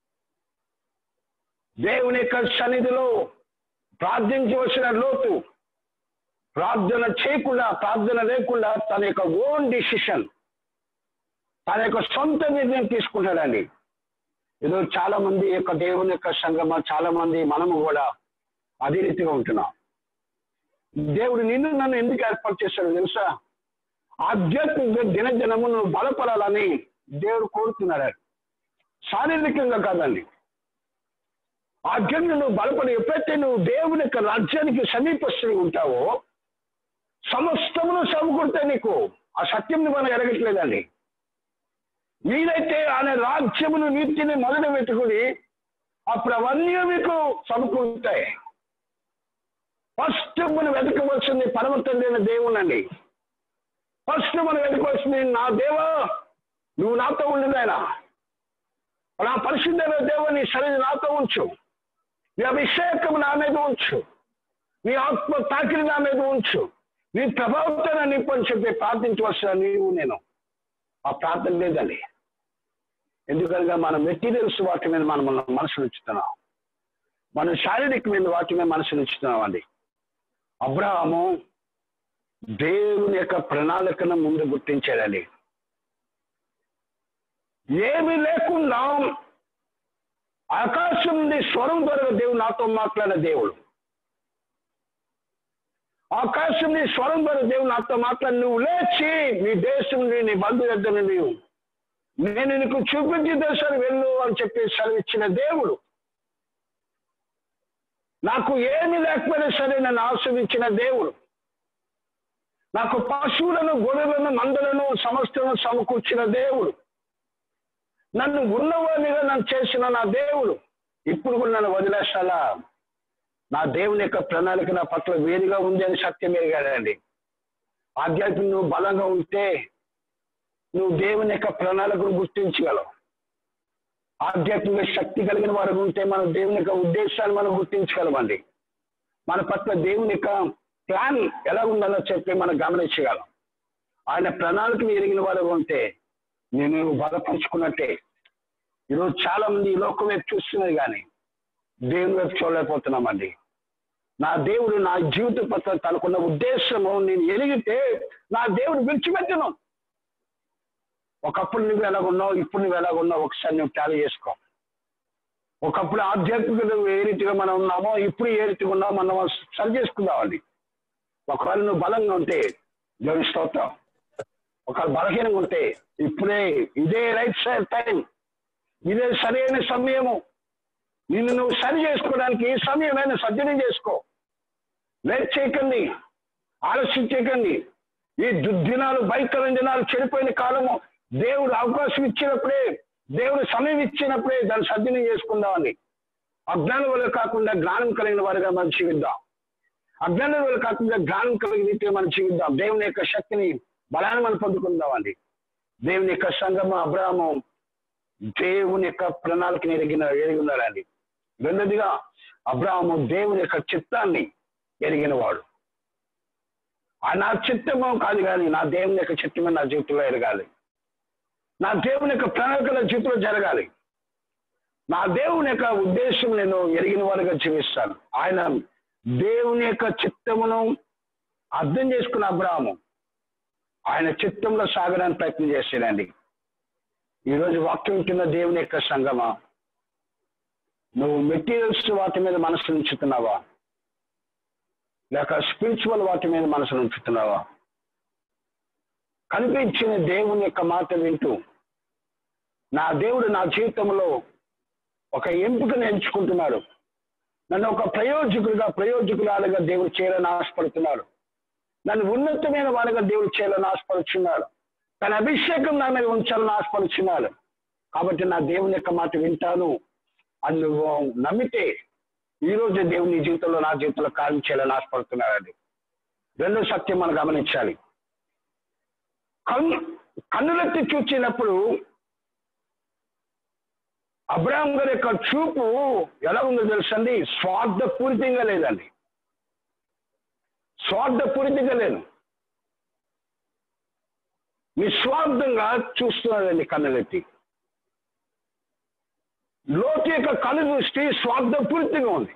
దేవుని యొక్క సన్నిధిలో ప్రార్థించవలసిన లోతు ప్రార్థన చేయకుండా ప్రార్థన లేకుండా తన యొక్క ఓన్ డిసిషన్ తన యొక్క సొంత నిర్ణయం తీసుకుంటాడండి ఏదో చాలా మంది యొక్క దేవుని యొక్క సంగమ చాలా మంది మనము కూడా అదే రీతిగా ఉంటున్నాం దేవుడు నిన్ను నన్ను ఎందుకు ఏర్పాటు చేశాడు తెలుసా ఆధ్యాత్మిక దినదినము నువ్వు బలపడాలని దేవుడు కోరుతున్నాడు శారీరకంగా కాదండి ఆధ్యాత్మిక నువ్వు బలపడి ఎప్పుడైతే నువ్వు దేవుని యొక్క రాజ్యానికి సమీపస్తులు ఉంటావో సమస్తమును సమకూడితే నీకు ఆ సత్యం మనం ఎరగట్లేదండి మీరైతే ఆయన రాజ్యమును నీతిని మొదలు పెట్టుకుని అప్పుడు అవన్నీ మీకు సమకూరుతాయి ఫస్ట్ మనం వెతకవలసింది పరమ తండ్రి దేవునండి ఫస్ట్ మనం వెతకవలసింది నా దేవా నువ్వు నాతో ఉండింది ఆయన నా పరిశుద్ధమైన దేవుని నీ శరీరం నాతో ఉంచు నీ అభిషేకం నా మీద ఉంచు నీ ఆత్మ తాకిడి నా మీద ఉంచు నీ ప్రభావంతో నా నింపని చెప్పి ప్రార్థించవలసిన నీవు నేను ఆ ప్రార్థన లేదండి ఎందుకనగా మన మెటీరియల్స్ వాటి మీద మనం మన మనసు ఉంచుతున్నాం మనం శారీరక మీద వాటి మీద మనసు ఉంచుతున్నాం అండి అబ్రహాము దేవుని యొక్క ప్రణాళికను ముందు గుర్తించాడండి ఏమీ లేకుండా ఆకాశం నుండి స్వరం ద్వారా దేవుడు నాతో మాట్లాడిన దేవుడు ఆకాశం నీ స్వరం ద్వారా దేవుడు నాతో మాట్లాడి నువ్వు లేచి నీ దేశం నుండి నీ బంధు దగ్గర నుండి నేను నీకు చూపించి దేశాన్ని వెళ్ళు అని చెప్పి సెలవిచ్చిన దేవుడు నాకు ఏమి లేకపోయినా సరే నన్ను ఆస్వాదించిన దేవుడు నాకు పశువులను గొర్రెలను మందలను సమస్తను సమకూర్చిన దేవుడు నన్ను ఉన్నవాడిగా నన్ను చేసిన నా దేవుడు ఇప్పుడు కూడా నన్ను వదిలేస్తాలా నా దేవుని యొక్క ప్రణాళిక నా పట్ల వేరుగా ఉంది అని సత్యం ఎరిగాడండి ఆధ్యాత్మిక నువ్వు బలంగా ఉంటే నువ్వు దేవుని యొక్క ప్రణాళికను గుర్తించగలవు ఆధ్యాత్మిక శక్తి కలిగిన వారు ఉంటే మన దేవుని యొక్క ఉద్దేశాన్ని మనం గుర్తించగలమండి మన పట్ల దేవుని యొక్క ప్లాన్ ఎలా ఉండాలో చెప్పి మనం గమనించగలం ఆయన ప్రణాళికను ఎరిగిన వారు ఉంటే నేను బలపరుచుకున్నట్టే ఈరోజు చాలా మంది ఈ లోకం వైపు చూస్తున్నది కానీ దేవుని వైపు చూడలేకపోతున్నామండి నా దేవుడు నా జీవిత పట్ల తనకున్న ఉద్దేశము నేను ఎలిగితే నా దేవుడు విడిచిపెట్టను ఒకప్పుడు నువ్వు ఎలాగున్నావు ఇప్పుడు నువ్వు ఎలాగున్నావు ఒకసారి నువ్వు టాలీ చేసుకో ఒకప్పుడు ఆధ్యాత్మికత ఏ రీతిగా మనం ఉన్నామో ఇప్పుడు ఏ రీతిగా ఉన్నామో మనం సరి చేసుకుందామండి ఒకవేళ నువ్వు బలంగా ఉంటే దేవుని స్తోత్రం ఒకవేళ బలహీనంగా ఉంటే ఇప్పుడే ఇదే రైట్ సైడ్ టైం ఇదే సరైన సమయము నిన్ను నువ్వు సరి చేసుకోవడానికి ఈ సమయమైన సజ్జనం చేసుకో లేట్ చేయకండి ఆలస్యం చేయకండి ఈ దుర్దినాలు భయంకర దినాలు చెడిపోయిన కాలము దేవుడు అవకాశం ఇచ్చినప్పుడే దేవుడు సమయం ఇచ్చినప్పుడే దాన్ని సజ్జనం చేసుకుందామని అజ్ఞానం వల్ల కాకుండా జ్ఞానం కలిగిన వారిగా మనం జీవిద్దాం అజ్ఞానం వల్ల కాకుండా జ్ఞానం కలిగిన రీతిగా మనం జీవిద్దాం దేవుని యొక్క శక్తిని బలాన్ని మనం పొందుకుందామండి దేవుని యొక్క సంగమ అబ్రాహము దేవుని యొక్క ప్రణాళికని ఎరిగిన ఎరిగి ఉన్నాడండి రెండోదిగా అబ్రాహము దేవుని యొక్క చిత్తాన్ని ఎరిగిన వాడు ఆ నా చిత్తమో కాదు కానీ నా దేవుని యొక్క చిత్తమే నా జీవితంలో ఎరగాలి నా దేవుని యొక్క ప్రణాళిక నా జీవితంలో జరగాలి నా దేవుని యొక్క ఉద్దేశం నేను ఎరిగిన వాడిగా జీవిస్తాను ఆయన దేవుని యొక్క చిత్తమును అర్థం చేసుకున్న అబ్రాహము ఆయన చిత్తంలో సాగడానికి ప్రయత్నం చేశాడండి ఈరోజు వాక్యం వింటున్న దేవుని యొక్క సంగమా నువ్వు మెటీరియల్స్ వాటి మీద మనసు ఉంచుతున్నావా లేక స్పిరిచువల్ వాటి మీద మనసు ఉంచుతున్నావా కనిపించిన దేవుని యొక్క మాట వింటూ నా దేవుడు నా జీవితంలో ఒక ఎంపికను ఎంచుకుంటున్నాడు నన్ను ఒక ప్రయోజకుడిగా ప్రయోజకురాలుగా దేవుడు చేయాలని ఆశపడుతున్నాడు నన్ను ఉన్నతమైన వాడిగా దేవుడు చేయాలని ఆశపడుచున్నాడు తన అభిషేకం నా మీద ఉంచాలని ఆశపడుచున్నాడు కాబట్టి నా దేవుని యొక్క మాట వింటాను అని నువ్వు నమ్మితే ఈ రోజు దేవుని జీవితంలో నా జీవితంలో కార్యం చేయాలని ఆశపడుతున్నాడండి రెండో సత్యం మనం గమనించాలి కన్ను కన్నులెత్తి చూచినప్పుడు అబ్రాహం గారి యొక్క చూపు ఎలా ఉందో తెలుసండి స్వార్థపూరితంగా లేదండి స్వార్థపూరితంగా లేదు నిస్వార్థంగా చూస్తున్నాడండి కన్నులెత్తి లోతు యొక్క కను దృష్టి స్వార్థపూరితంగా ఉంది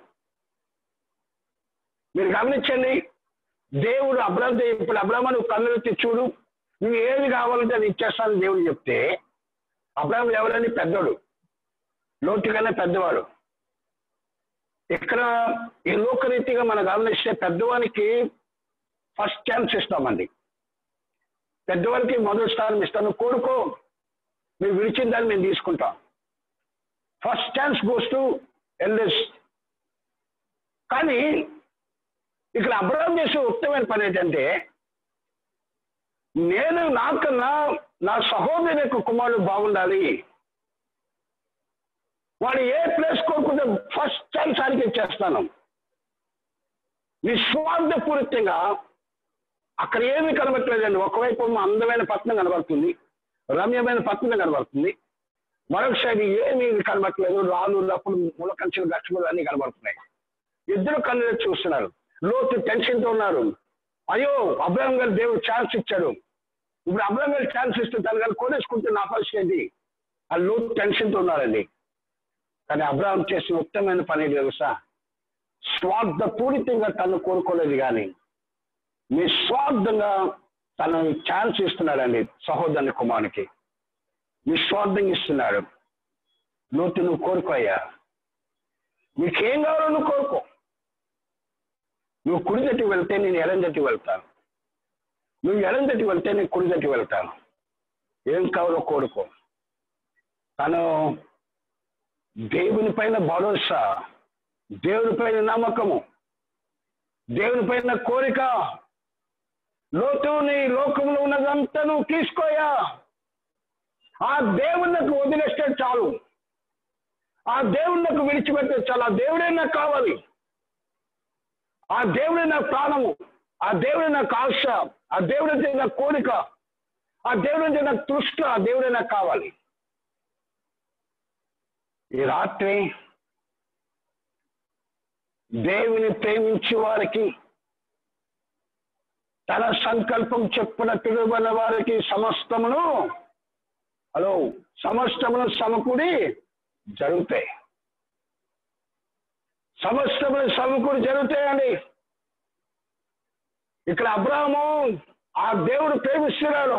మీరు గమనించండి దేవుడు అబ్రాహం ఇప్పుడు అబ్రాహ్మ నువ్వు కన్నులెత్తి చూడు నువ్వు ఏది కావాలంటే అది ఇచ్చేస్తానని దేవుడు చెప్తే అబ్రాహం ఎవరని పెద్దోడు లోతు కన్నా పెద్దవాడు ఇక్కడ ఈ లోకరీతిగా మనం గమనిస్తే పెద్దవానికి ఫస్ట్ ఛాన్స్ ఇస్తామండి పెద్దవారికి మొదటి స్థానం ఇస్తాను కోరుకో మీరు విడిచిన దాన్ని మేము తీసుకుంటాం first chance goes to eldest కానీ ఇక్కడ అబ్రహం చేసే ఉత్తమైన పని ఏంటంటే నేను నాకన్నా నా సహోదరి యొక్క కుమారుడు బాగుండాలి వాడు ఏ ప్లేస్ కోరుకుంటే ఫస్ట్ ఛాన్స్ ఆయనకి ఇచ్చేస్తాను నిస్వార్థపూరితంగా అక్కడ ఏమీ కనబట్టలేదండి ఒకవైపు అందమైన పట్టణం కనబడుతుంది రమ్యమైన పట్టణం కనబడుతుంది మరొకసారి ఏమీ కనబట్టలేదు రాళ్ళు లప్పులు ములకంచెలు గచ్చములు అన్ని కనబడుతున్నాయి ఇద్దరు కళ్ళు చూస్తున్నారు లోతు టెన్షన్తో ఉన్నారు అయ్యో అబ్రహం గారు దేవుడు ఛాన్స్ ఇచ్చాడు ఇప్పుడు అబ్రహం గారు ఛాన్స్ ఇస్తే తను గారు కొనేసుకుంటే నా పరిస్థితి ఏంటి ఆ లోతు టెన్షన్తో ఉన్నారండి కానీ అబ్రహం చేసిన ఉత్తమమైన పని ఏంటి తెలుసా స్వార్థపూరితంగా తను కోరుకోలేదు కానీ నిస్వార్థంగా తను ఛాన్స్ ఇస్తున్నాడండి సహోదరుని కుమారునికి నిస్వార్థంగా ఇస్తున్నాడు లోతు నువ్వు కోరుకోయ్యా నీకేం కావాలో నువ్వు కోరుకో నువ్వు కుడి తట్టి వెళ్తే నేను ఎడం తట్టి వెళ్తాను నువ్వు ఎడం తట్టి వెళ్తే నేను కుడి తట్టి వెళ్తాను ఏం కావాలో కోరుకో తను దేవుని పైన భరోసా దేవుని పైన నమ్మకము దేవుని పైన కోరిక లోతు నీ లోకంలో ఉన్నదంతా నువ్వు తీసుకోయా ఆ దేవుళ్ళకు వదిలేస్తే చాలు ఆ దేవుళ్ళకు విడిచిపెడితే చాలు ఆ దేవుడే నాకు కావాలి ఆ దేవుడే నా ప్రాణము ఆ దేవుడే నాకు ఆశ ఆ దేవుడే నా కోరిక ఆ దేవుడే నాకు తృష్ట ఆ దేవుడే నాకు కావాలి ఈ రాత్రి దేవుని ప్రేమించే వారికి తన సంకల్పం చెప్పిన పిలువబడిన వారికి సమస్తమును హలో సమస్తమును సమకూడి జరుగుతాయి సమస్తములు సమకూడి జరుగుతాయండి ఇక్కడ అబ్రాహము ఆ దేవుడు ప్రేమిస్తున్నాడు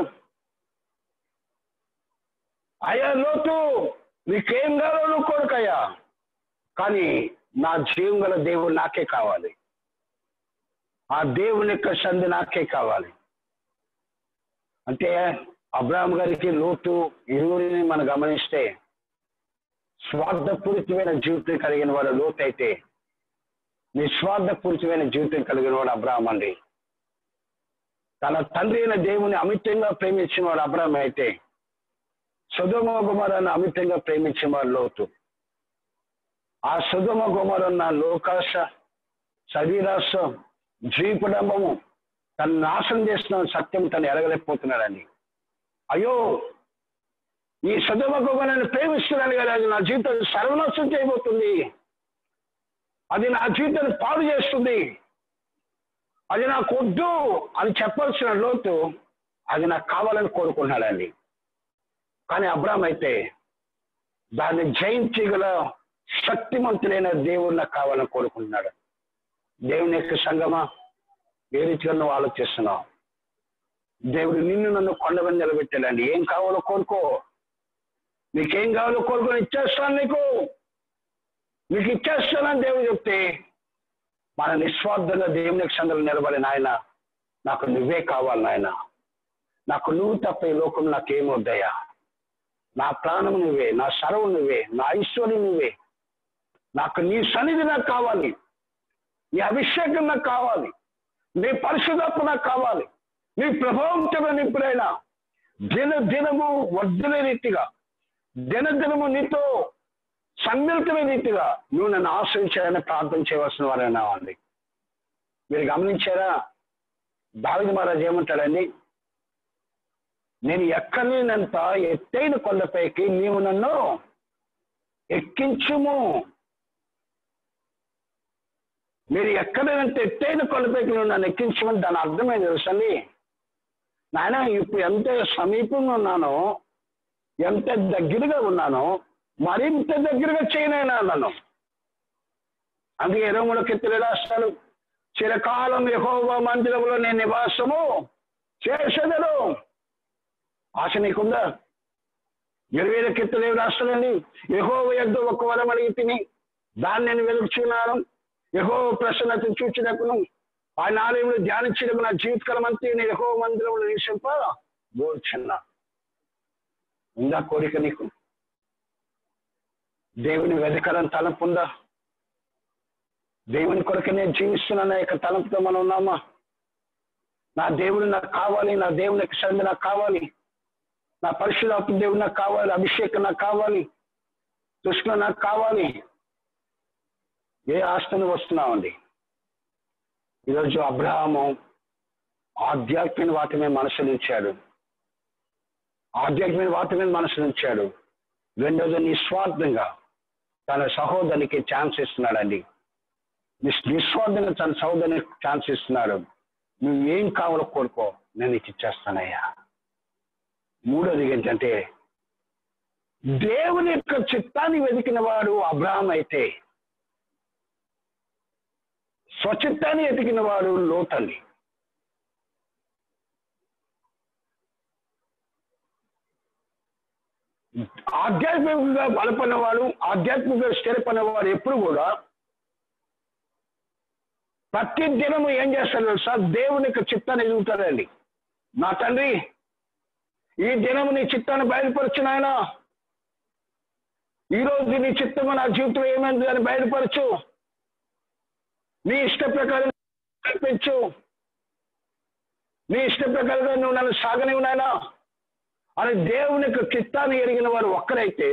అయ్యా లోతు నీకేం కావాలో నువ్వు కోరుకయ్యా కానీ నా జీవం గల దేవుడు నాకే కావాలి ఆ దేవుని యొక్క సంధి నాకే కావాలి అంటే అబ్రాహం గారికి లోతు ఇరువురిని మనం గమనిస్తే స్వార్థపూరితమైన జీవితం కలిగిన వాడు లోతు అయితే నిస్వార్థపూరితమైన జీవితం కలిగిన వాడు అబ్రాహం అండి తన తండ్రి అయిన దేవుని అమితంగా ప్రేమించిన వాడు అబ్రాహం అయితే సుధమ కుమారాన్ని అమితంగా ప్రేమించిన వాడు లోతు ఆ సుధమ కుమారన్న లోకాశ శరీరాశ జీవిపడంబము తను నాశనం చేస్తున్న సత్యం తను ఎరగలేకపోతున్నాడని అయ్యో ఈ సుధమ కుమారాన్ని ప్రేమిస్తున్నాను కదా అది నా జీవితం సర్వనాశం చేయబోతుంది అది నా జీవితాన్ని పాడు చేస్తుంది అది నాకు వద్దు అని చెప్పాల్సిన లోతు అది నాకు కావాలని కోరుకున్నాడండి కానీ అబ్రామ్ అయితే దాన్ని జయించగల శక్తిమంతులైన దేవుడు నాకు కావాలని కోరుకుంటున్నాడు దేవుని యొక్క సంగమా ఏ రీతిగా నువ్వు ఆలోచిస్తున్నావు దేవుడు నిన్ను నన్ను కొండమని నిలబెట్టాడండి ఏం కావాలో కోరుకో నీకేం కావాలో కోరుకొని ఇచ్చేస్తాను నీకు నీకు ఇచ్చేస్తానని దేవుడు చెప్తే మన నిస్వార్థంగా దేవుని సంఘం నిలబడి నాయన నాకు నువ్వే కావాలి నాయన నాకు నువ్వు తప్ప ఈ లోకం నాకేమొద్దయ్యా నా ప్రాణం నువ్వే నా సరవు నువ్వే నా ఐశ్వర్యం నువ్వే నాకు నీ సన్నిధి నాకు కావాలి నీ అభిషేకం నాకు కావాలి నీ పరిశుద్ధత్వ నాకు కావాలి నీ ప్రభావంతో నింపుడైనా దిన దినము వర్ధన రీతిగా దిన దినము నీతో సమ్మిళితమైన రీతిగా నువ్వు నన్ను ఆశ్రయించాలని ప్రార్థన చేయవలసిన వారైనా అండి మీరు గమనించారా దావిది మహారాజు ఏమంటాడండి నేను ఎక్కలేనంత ఎత్తైన కొండపైకి నీవు నన్ను ఎక్కించుము మీరు ఎక్కలేనంత ఎత్తైన కొండపైకి నువ్వు నన్ను ఎక్కించమని దాని అర్థమైంది తెలుసండి నాయన ఇప్పుడు ఎంత సమీపంగా ఉన్నానో ఎంత దగ్గరగా ఉన్నానో మరింత దగ్గరగా చేయనైనా నన్ను అందుకే ఇరవై మూడు కిత్తలు రాష్ట్రాలు చిరకాలం యహోవ మందిరంలో నేను నివాసము చేసేదను ఆశ నీకుందా ఇరవై ఐదు కిత్తలు ఏమి రాస్తానండి యహోవ యొద్ద ఒక్క వరం అడిగి తిని దాన్ని నేను వెలుగుచున్నాను యహో ప్రసన్నత చూచినప్పుడు ఆయన ఆలయంలో ధ్యానించడం నా జీవితకాలం అంతే నేను యహో మందిరంలో నిలిచింప బోర్చున్నా ఉందా కోరిక నీకు దేవుని వెతకాలని తలంపు ఉందా దేవుని కొరకు నేను జీవిస్తున్నా యొక్క తలంపుతో మనం ఉన్నామా నా దేవుడు నాకు కావాలి నా దేవుని యొక్క సంధి నాకు కావాలి నా పరిశుధాత్మ దేవుడు నాకు కావాలి అభిషేకం నాకు కావాలి కృష్ణ నాకు కావాలి ఏ ఆస్తిని వస్తున్నామండి ఈరోజు అబ్రహాము ఆధ్యాత్మిక వాటి మీద మనసు నుంచాడు ఆధ్యాత్మిక వాటి మీద మనసు నుంచాడు రెండోది నిస్వార్థంగా తన సహోదరికి ఛాన్స్ ఇస్తున్నాడండి నిస్- నిస్వార్థంగా తన సహోదరికి ఛాన్స్ ఇస్తున్నాడు నువ్వు ఏం కావాలో కోరుకో నేను నీకు ఇచ్చేస్తానయ్యా మూడోది ఏంటంటే దేవుని యొక్క చిత్తాన్ని వెతికిన వాడు అబ్రహాం అయితే స్వచిత్తాన్ని వెతికిన వాడు లోతండి ఆధ్యాత్మికంగా బలపడినవాడు ఆధ్యాత్మికంగా స్థిరపడినవాడు ఎప్పుడు కూడా ప్రతి దినము ఏం చేస్తాడు తెలుసా దేవుని యొక్క చిత్తాన్ని ఎదుగుతాడండి నా తండ్రి ఈ దినము నీ చిత్తాన్ని బయలుపరచు నాయన ఈ రోజు నీ చిత్తము నా జీవితం ఏమైంది అని బయలుపరచు నీ ఇష్ట ప్రకారం కల్పించు నీ ఇష్ట ప్రకారంగా నువ్వు నన్ను సాగనివు నాయనా అని దేవుని యొక్క చిత్తాన్ని ఎరిగిన వారు ఒక్కరైతే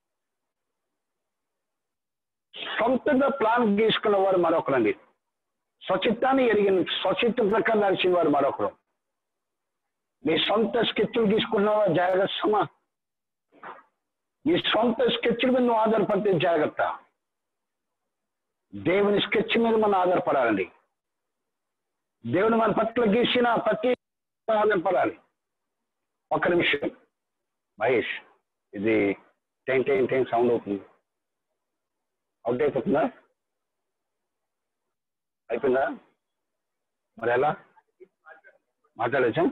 సొంతంగా ప్లాన్ గీసుకున్న వారు మరొకరండి స్వచిత్తాన్ని ఎరిగిన స్వచిత్త ప్రకారం నడిచిన వారు మరొకరు నీ సొంత స్కెచ్లు తీసుకున్నావా జాగ్రత్తమా నీ సొంత స్కెచ్ మీద నువ్వు ఆధారపడితే జాగ్రత్త దేవుని స్కెచ్ మీద మనం ఆధారపడాలండి దేవుని మన పట్ల గీసిన ప్రతి ఆధారపడాలి ఒక్క నిమిషం మహేష్ ఇది టెన్ టెన్ టెన్ సౌండ్ అవుతుంది అవుట్ అయిపోతుందా అయిపోయిందా మరి ఎలా మాట్లాడచ్చా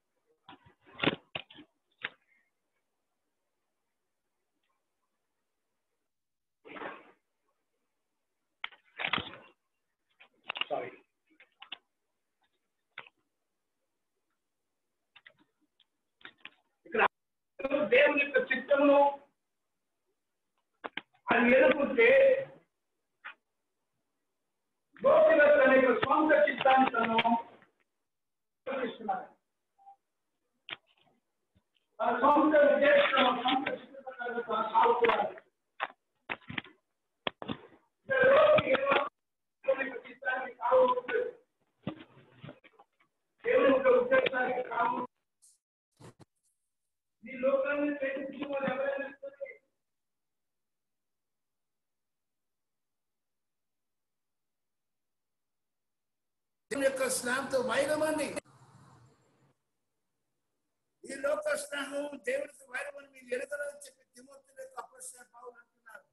సారీ ఇక్కడ దేవుని యొక్క చిత్తమును అది ఎదుర్కొంటే గోపిల తన యొక్క సొంత చిత్తాన్ని తను ప్రకటిస్తున్నాడు. తన సొంత ఉద్దేశం సొంత చిత్త ప్రకారం తను సాగుతున్నాడు. ఇక్కడ లోకి ఏమో దేవుని యొక్క చిత్తానికి కావచ్చు దేవుని యొక్క ఉద్దేశానికి కావచ్చు ఈ లోకాన్ని ప్రేమించిన వారు ఎవరైనా సరే దేవుని యొక్క స్నేహంతో వైరమండి ఈ లోక స్నేహం దేవుడికి వైరమని మీరు ఎరుగరని చెప్పి తిమోతి యొక్క అపరిశయ పావులు అంటున్నారు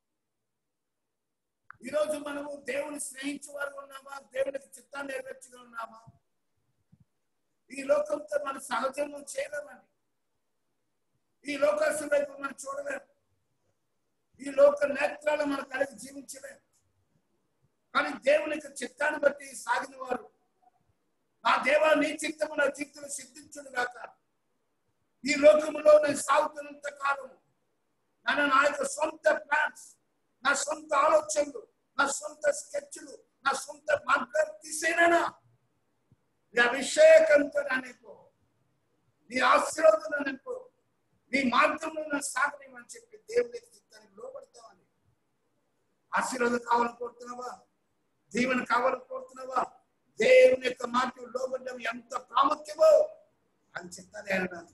ఈ రోజు మనము దేవుని స్నేహించే వారు ఉన్నామా దేవునికి చిత్తాన్ని నెరవేర్చుగా ఉన్నామా ఈ లోకంతో మన సహజంగా చేయలేమండి ఈ లోకాసు వైపు మనం చూడలేము ఈ లోక నేత్రాలు మన కలిగి జీవించలేము కానీ దేవుని యొక్క చిత్తాన్ని బట్టి సాగిన వారు నా దేవా నీ చిత్తము నా జీవితంలో సిద్ధించుడు గాక ఈ లోకములో నేను సాగుతున్నంత కాలం నన్ను నా యొక్క సొంత ప్లాన్స్ నా సొంత ఆలోచనలు నా సొంత స్కెచ్లు నా సొంత మార్గాలు తీసేనా నీ అభిషేకంతో నన్ను నీ ఆశీర్వాదం నన్ను నీ మార్గంలో నన్ను సాగనేమని చెప్పి దేవుని యొక్క చిత్తానికి లోపడతామని ఆశీర్వాదం కావాలని కోరుతున్నావా దీవెన కావాలని కోరుతున్నావా దేవుని యొక్క మాట లోబడ్డం ఎంత ప్రాముఖ్యమో అని చిత్తాన్ని అనడానికి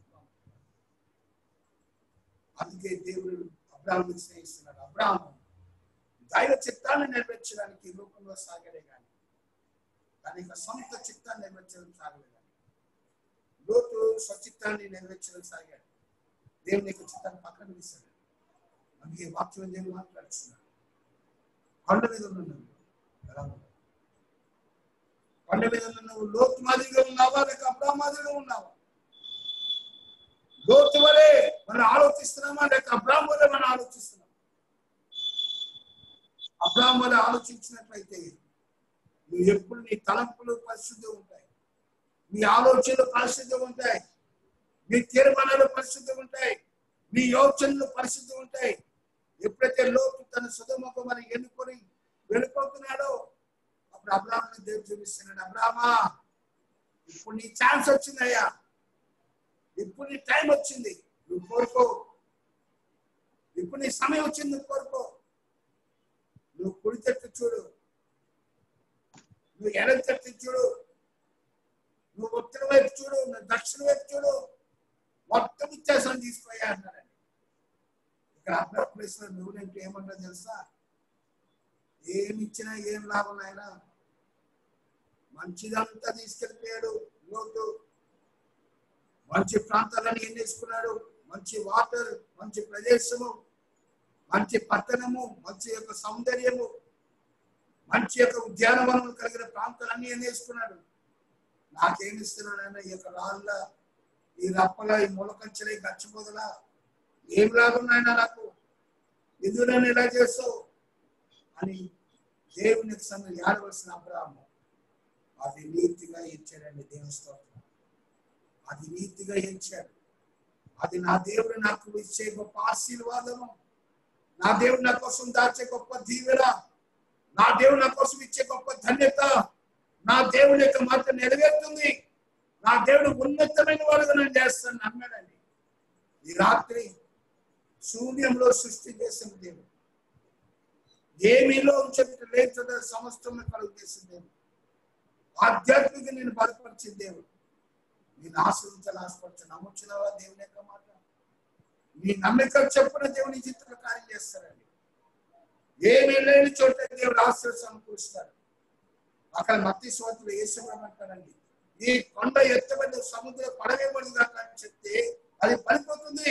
అందుకే దేవుడు అబ్రాహ్మణ్ణి స్నేహిస్తున్నాడు అబ్రాహ్మణ్ దైవ చిత్తాన్ని నెరవేర్చడానికి ఈ లోకంలో సాగడే కానీ తన యొక్క సొంత చిత్తాన్ని నెరవేర్చడం సాగలే కానీ లోతు స్వచిత్తాన్ని నెరవేర్చడం సాగాడు దేవుని యొక్క చిత్తాన్ని పక్కన తీశాడు అందుకే వాక్యం దేవుడు మాట్లాడుతున్నాడు కొండ మీద ఉన్నాడు ఎలా ఉన్నావు? కొండ మీద ఉన్న నువ్వు లోతు మాదిరిగా ఉన్నావా లేక అబ్రాహ్మ మాదిరిగా ఉన్నావా లోతు వలె మనం ఆలోచిస్తున్నామా లేక అబ్రాహ్మ వలె మనం ఆలోచిస్తున్నాం అబ్రాహ్మ వలె ఆలోచించినట్లయితే నువ్వు ఎప్పుడు నీ తలంపులు పరిశుద్ధి ఉంటాయి నీ ఆలోచనలు పరిశుద్ధి ఉంటాయి నీ తీర్మానాలు పరిశుద్ధి ఉంటాయి నీ యోచనలు పరిశుద్ధి ఉంటాయి ఎప్పుడైతే లోతు తన సుధముఖ మరి ఎన్నుకొని వెళ్ళిపోతున్నాడో అప్పుడు అబ్రాహ్మణ్ దేవుడు చూపిస్తున్నాడు అబ్రాహ్మా ఇప్పుడు నీ ఛాన్స్ వచ్చిందయ్యా ఇప్పుడు నీ టైం వచ్చింది నువ్వు కోరుకో ఇప్పుడు నీ సమయం వచ్చింది నువ్వు కోరుకో నువ్వు కుడి తట్టు చూడు నువ్వు ఎడం తట్టు చూడు నువ్వు ఉత్తర వైపు చూడు నువ్వు దక్షిణ వైపు చూడు మొత్తం ఇచ్చేసాను తీసుకోయా అన్నాడండి ఇక్కడ అబ్బాయి ప్లేస్ లో నువ్వు నేను ఏమంటా తెలుసా ఏమి ఇచ్చినా ఏం లాభం ఆయన మంచిదంతా తీసుకెళ్ళిపోయాడు లోతు మంచి ప్రాంతాలను ఎన్నేసుకున్నాడు మంచి వాటర్ మంచి ప్రదేశము మంచి పట్టణము మంచి యొక్క సౌందర్యము మంచి యొక్క ఉద్యానవనం కలిగిన ప్రాంతాలన్నీ ఎన్నేసుకున్నాడు నాకేమి ఇస్తున్నాడన్న ఈ యొక్క రాళ్ళ ఈ రప్పల ఈ మొలకంచెల ఈ గచ్చిపోదల ఏం లాభం నాయన నాకు ఎందుకు నన్ను ఇలా చేస్తావు అని దేవునికి సన్న ఏడవలసిన అబ్రాహము అది నీతిగా ఇచ్చాడండి దేవుని స్తోత్రం అది నీతిగా ఇచ్చాడు అది నా దేవుడు నాకు ఇచ్చే గొప్ప ఆశీర్వాదము నా దేవుడు నా కోసం దాచే గొప్ప దీవెన నా దేవుడు నా కోసం ఇచ్చే గొప్ప ధన్యత నా దేవుని యొక్క మాట నెరవేరుతుంది నా దేవుడు ఉన్నతమైన వాడుగా నేను చేస్తాను నమ్మాడండి ఈ రాత్రి శూన్యంలో సృష్టి చేసిన దేవుడు ఏమీలో చెప్పి లేచద సమస్తం కలుగు చేసిన దేవుడు ఆధ్యాత్మిక నేను బలపరిచిన దేవుడు నేను ఆశ్రయించాలి ఆశపరచు నమ్ముచున్నావా దేవుని యొక్క మాట నీ నమ్మిక చెప్పున దేవుని చిత్ర కార్యం చేస్తారండి ఏమీ లేని చోట దేవుడు ఆశ్రయ సమకూరుస్తాడు అక్కడ మత్తి స్వాతులు వేసేమంటారండి ఈ కొండ ఎత్తబడి సముద్ర పడవేయబడి దాకా అని చెప్తే అది పడిపోతుంది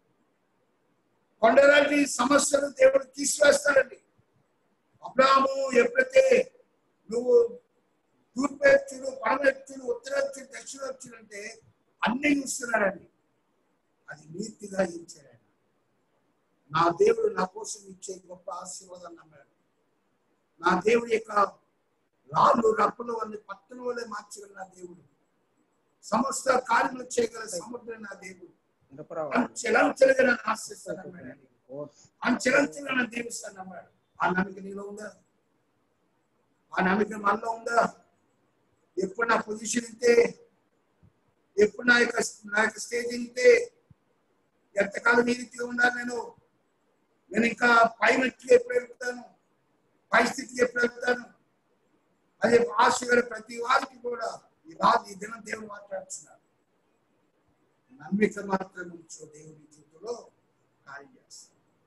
కొండలాంటి సమస్యలు దేవుడు తీసివేస్తాడండి అబ్రాహము ఎప్పుడైతే నువ్వు తూర్పు ఎత్తుడు పడమ ఎత్తుడు ఉత్తర ఎత్తుడు దక్షిణ ఎత్తుడు అంటే అన్ని చూస్తున్నాడండి అది నీతిగా ఇచ్చాడు ఆయన. నా దేవుడు నా కోసం ఇచ్చే గొప్ప ఆశీర్వాదం నమ్మాడు నా దేవుడి యొక్క రాళ్ళు రప్పులు అన్ని పట్టణం వల్లే మార్చగల నా దేవుడు సమస్త కార్యములు చేయగల సముద్రం నా దేవుడు అంచెలంచెలుగా నన్ను ఆశిస్తాను నమ్మాడండి అంచెలంచెలుగా నన్ను దీవిస్తాను నమ్మాడు ఆ నమ్మిక నీలో ఉందా ఆ నమ్మిక మనలో ఉందా ఎప్పుడు నా పొజిషన్ ఇంతే ఎప్పుడు నా యొక్క నా యొక్క స్టేజ్ ఇంతే ఎంతకాలం ఈ రీతిగా ఉండాలి నేను నేను ఇంకా పై మెట్లుకి ఎప్పుడు వెళ్తాను పై స్థితికి ఎప్పుడు వెళ్తాను అదే ఆశ గల ప్రతి వారికి కూడా ఈ రాజు ఈ దినం దేవుడు మాట్లాడుతున్నారు నమ్మిక మాత్రం ఉంచో దేవుని జీవితంలో కార్యం చేస్తాను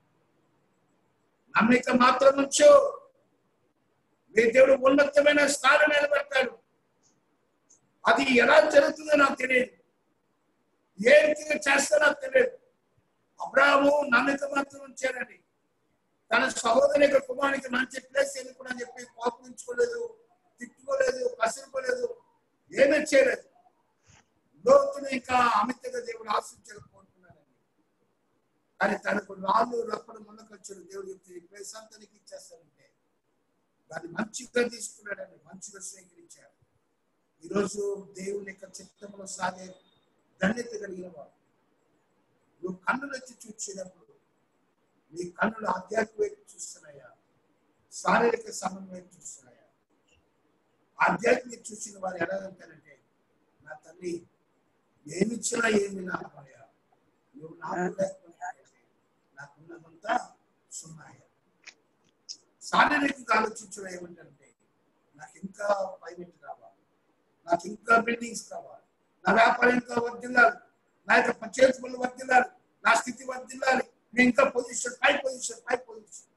నమ్మిక మాత్రం ఉంచో మీ దేవుడు ఉన్నతమైన స్థానం నిలబెడతాడు అది ఎలా జరుగుతుందో నాకు తెలియదు ఏ రీతిగా చేస్తారో నాకు తెలియదు అబ్రాహము నమ్మిక మాత్రం ఉంచాడండి తన సహోదరి యొక్క కుమారునికి మంచి ప్లేస్ ఎన్నుకుని చెప్పి కోపించుకోలేదు తిట్టుకోలేదు కసురుకోలేదు ఏమీ చేయలేదు లోతును ఇంకా అమితగా దేవుడు ఆశించలేకపోతున్నాడండి కానీ తనకు రాళ్ళు రప్పలు మునకొచ్చాడు దేవుడు చెప్తే ఈ ప్లేస్ అంతా నీకు ఇచ్చేస్తానంటే దాన్ని మంచిగా తీసుకున్నాడండి మంచిగా స్వీకరించాడు ఈరోజు దేవుని యొక్క చిత్తంలో సాగే ధన్యత కలిగిన వాడు నువ్వు కన్నులు వచ్చి చూసినప్పుడు నీ కన్నులు ఆధ్యాత్మిక వైపు చూస్తున్నాయా శారీరక సమయం వైపు చూస్తున్నాయా ఆధ్యాత్మిక చూసిన వారు ఎలాగంటారంటే నా తల్లి ఏమిచ్చినా ఏమి నాకయ్యా నువ్వు నాకు లేకపోయినట్లయితే నాకున్నదంతా సున్నాయా శారీరకంగా ఆలోచించడం ఏమిటంటే నాకు ఇంకా పైమెట్ కావాలి నాకు ఇంకా బిల్డింగ్స్ కావాలి నా వ్యాపారం ఇంకా వర్దిల్లాలి నా యొక్క చేతులు వర్దిల్లాలి నా స్థితి వర్దిల్లాలి నేను ఇంకా పొజిషన్ పై పొజిషన్ పై పొజిషన్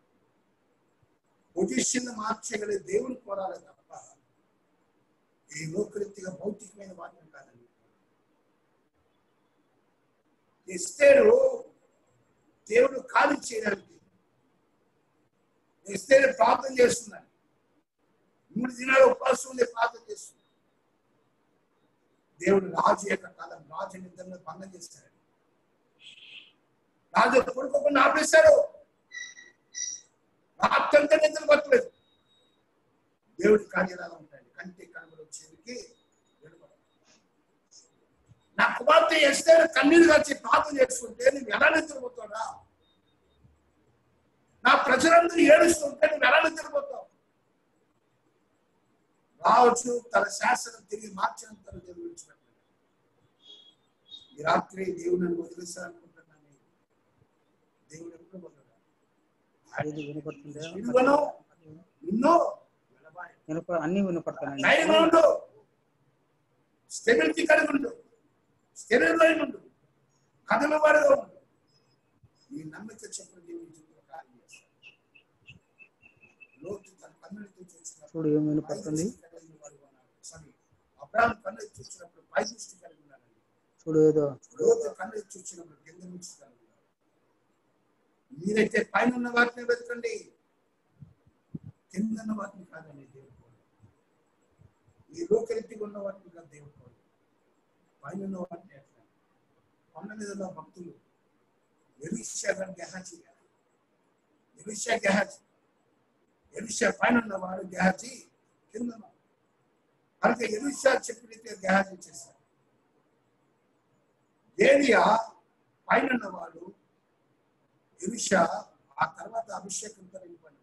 పొజిషన్ మార్చగల దేవుని కోరాలి తప్ప ఈ లోకరీతిగా భౌతికమైన వాటిని కాదండి ఎస్తేరు దేవుడు ఖాళీ చేయడానికి ఎస్తేరు ప్రార్థన చేస్తున్నాడు మూడు దినాలు ఉపవాసం ఉండే ప్రార్థన చేస్తున్నాడు దేవుడు రాజు యొక్క కాలం రాజు నిద్రను భంగం చేస్తాడు రాజు కొడుకోకుండా ఆపేశాడు రాత్రంతా నిద్ర పట్టలేదు దేవుడి కార్యాలు ఉంటాయి కంటి కనుమలు వచ్చేందుకు వెలువడు. నా కుమార్తె ఎస్తే కన్నీరు కాచి ప్రార్థన చేసుకుంటే నువ్వు ఎలా నిద్రపోతాడా నా ప్రజలందరూ ఏడుస్తుంటే నువ్వు ఎలా నిద్రపోతావు రావచ్చు తన శాసనం తిరిగి మార్చినంత దేవుడు విడిచిపెట్టాడు ఈ రాత్రి దేవుడు నన్ను వదిలేశారనుకుంటున్నాను దేవుడు ఎప్పుడు వదలడు. ఏది వినపడుతుందా విలువను నిన్ను వెలబాయి. వినప అన్ని వినపడుతున్నాయి ధైర్యంగా ఉండు స్టెబిలిటీ కలిగి ఉండు స్టెబిలిటీ ఉండు కథల వాడుగా ఉండు ఈ నమ్మిక చెప్పిన దేవుని జీవితంలో కార్యం చేస్తాడు లోతు తన కన్నులతో చూసినప్పుడు చూడు ఏం వినపడుతుంది పై దృష్టి కలిగిన వాడు ఉన్నాడు. సారీ అబ్రాహం కన్ను ఎత్తి చూసినప్పుడు పై దృష్టి కలిగి ఉన్నాడండి చూడు ఏదో లోతు కన్ను ఎత్తి చూసినప్పుడు కింద నుంచి కలిగి ఉన్నాడు మీరైతే పైన ఉన్న వాటిని వెతకండి కింద ఉన్న వాటిని కాదండి దేవుడు కోరేది. ఈ లోకరీతిగా ఉన్న వాటిని కాదు దేవుడు కోరేది. పైన ఉన్న వాటిని ఎట్లా కొండ మీద ఉన్న భక్తులు ఎలిషా గారు గెహాజీ గారు ఎలిషా గెహాజీ ఎలిషా పైన ఉన్నవాడు గెహాజీ కింద ఉన్నవాడు. కనుక ఎలిషా చెప్పినట్టే గెహాజీ చేశారు ఏలియా పైన ఉన్నవాడు ఎలిషా ఆ తర్వాత అభిషేకంతో నింపడినవాడు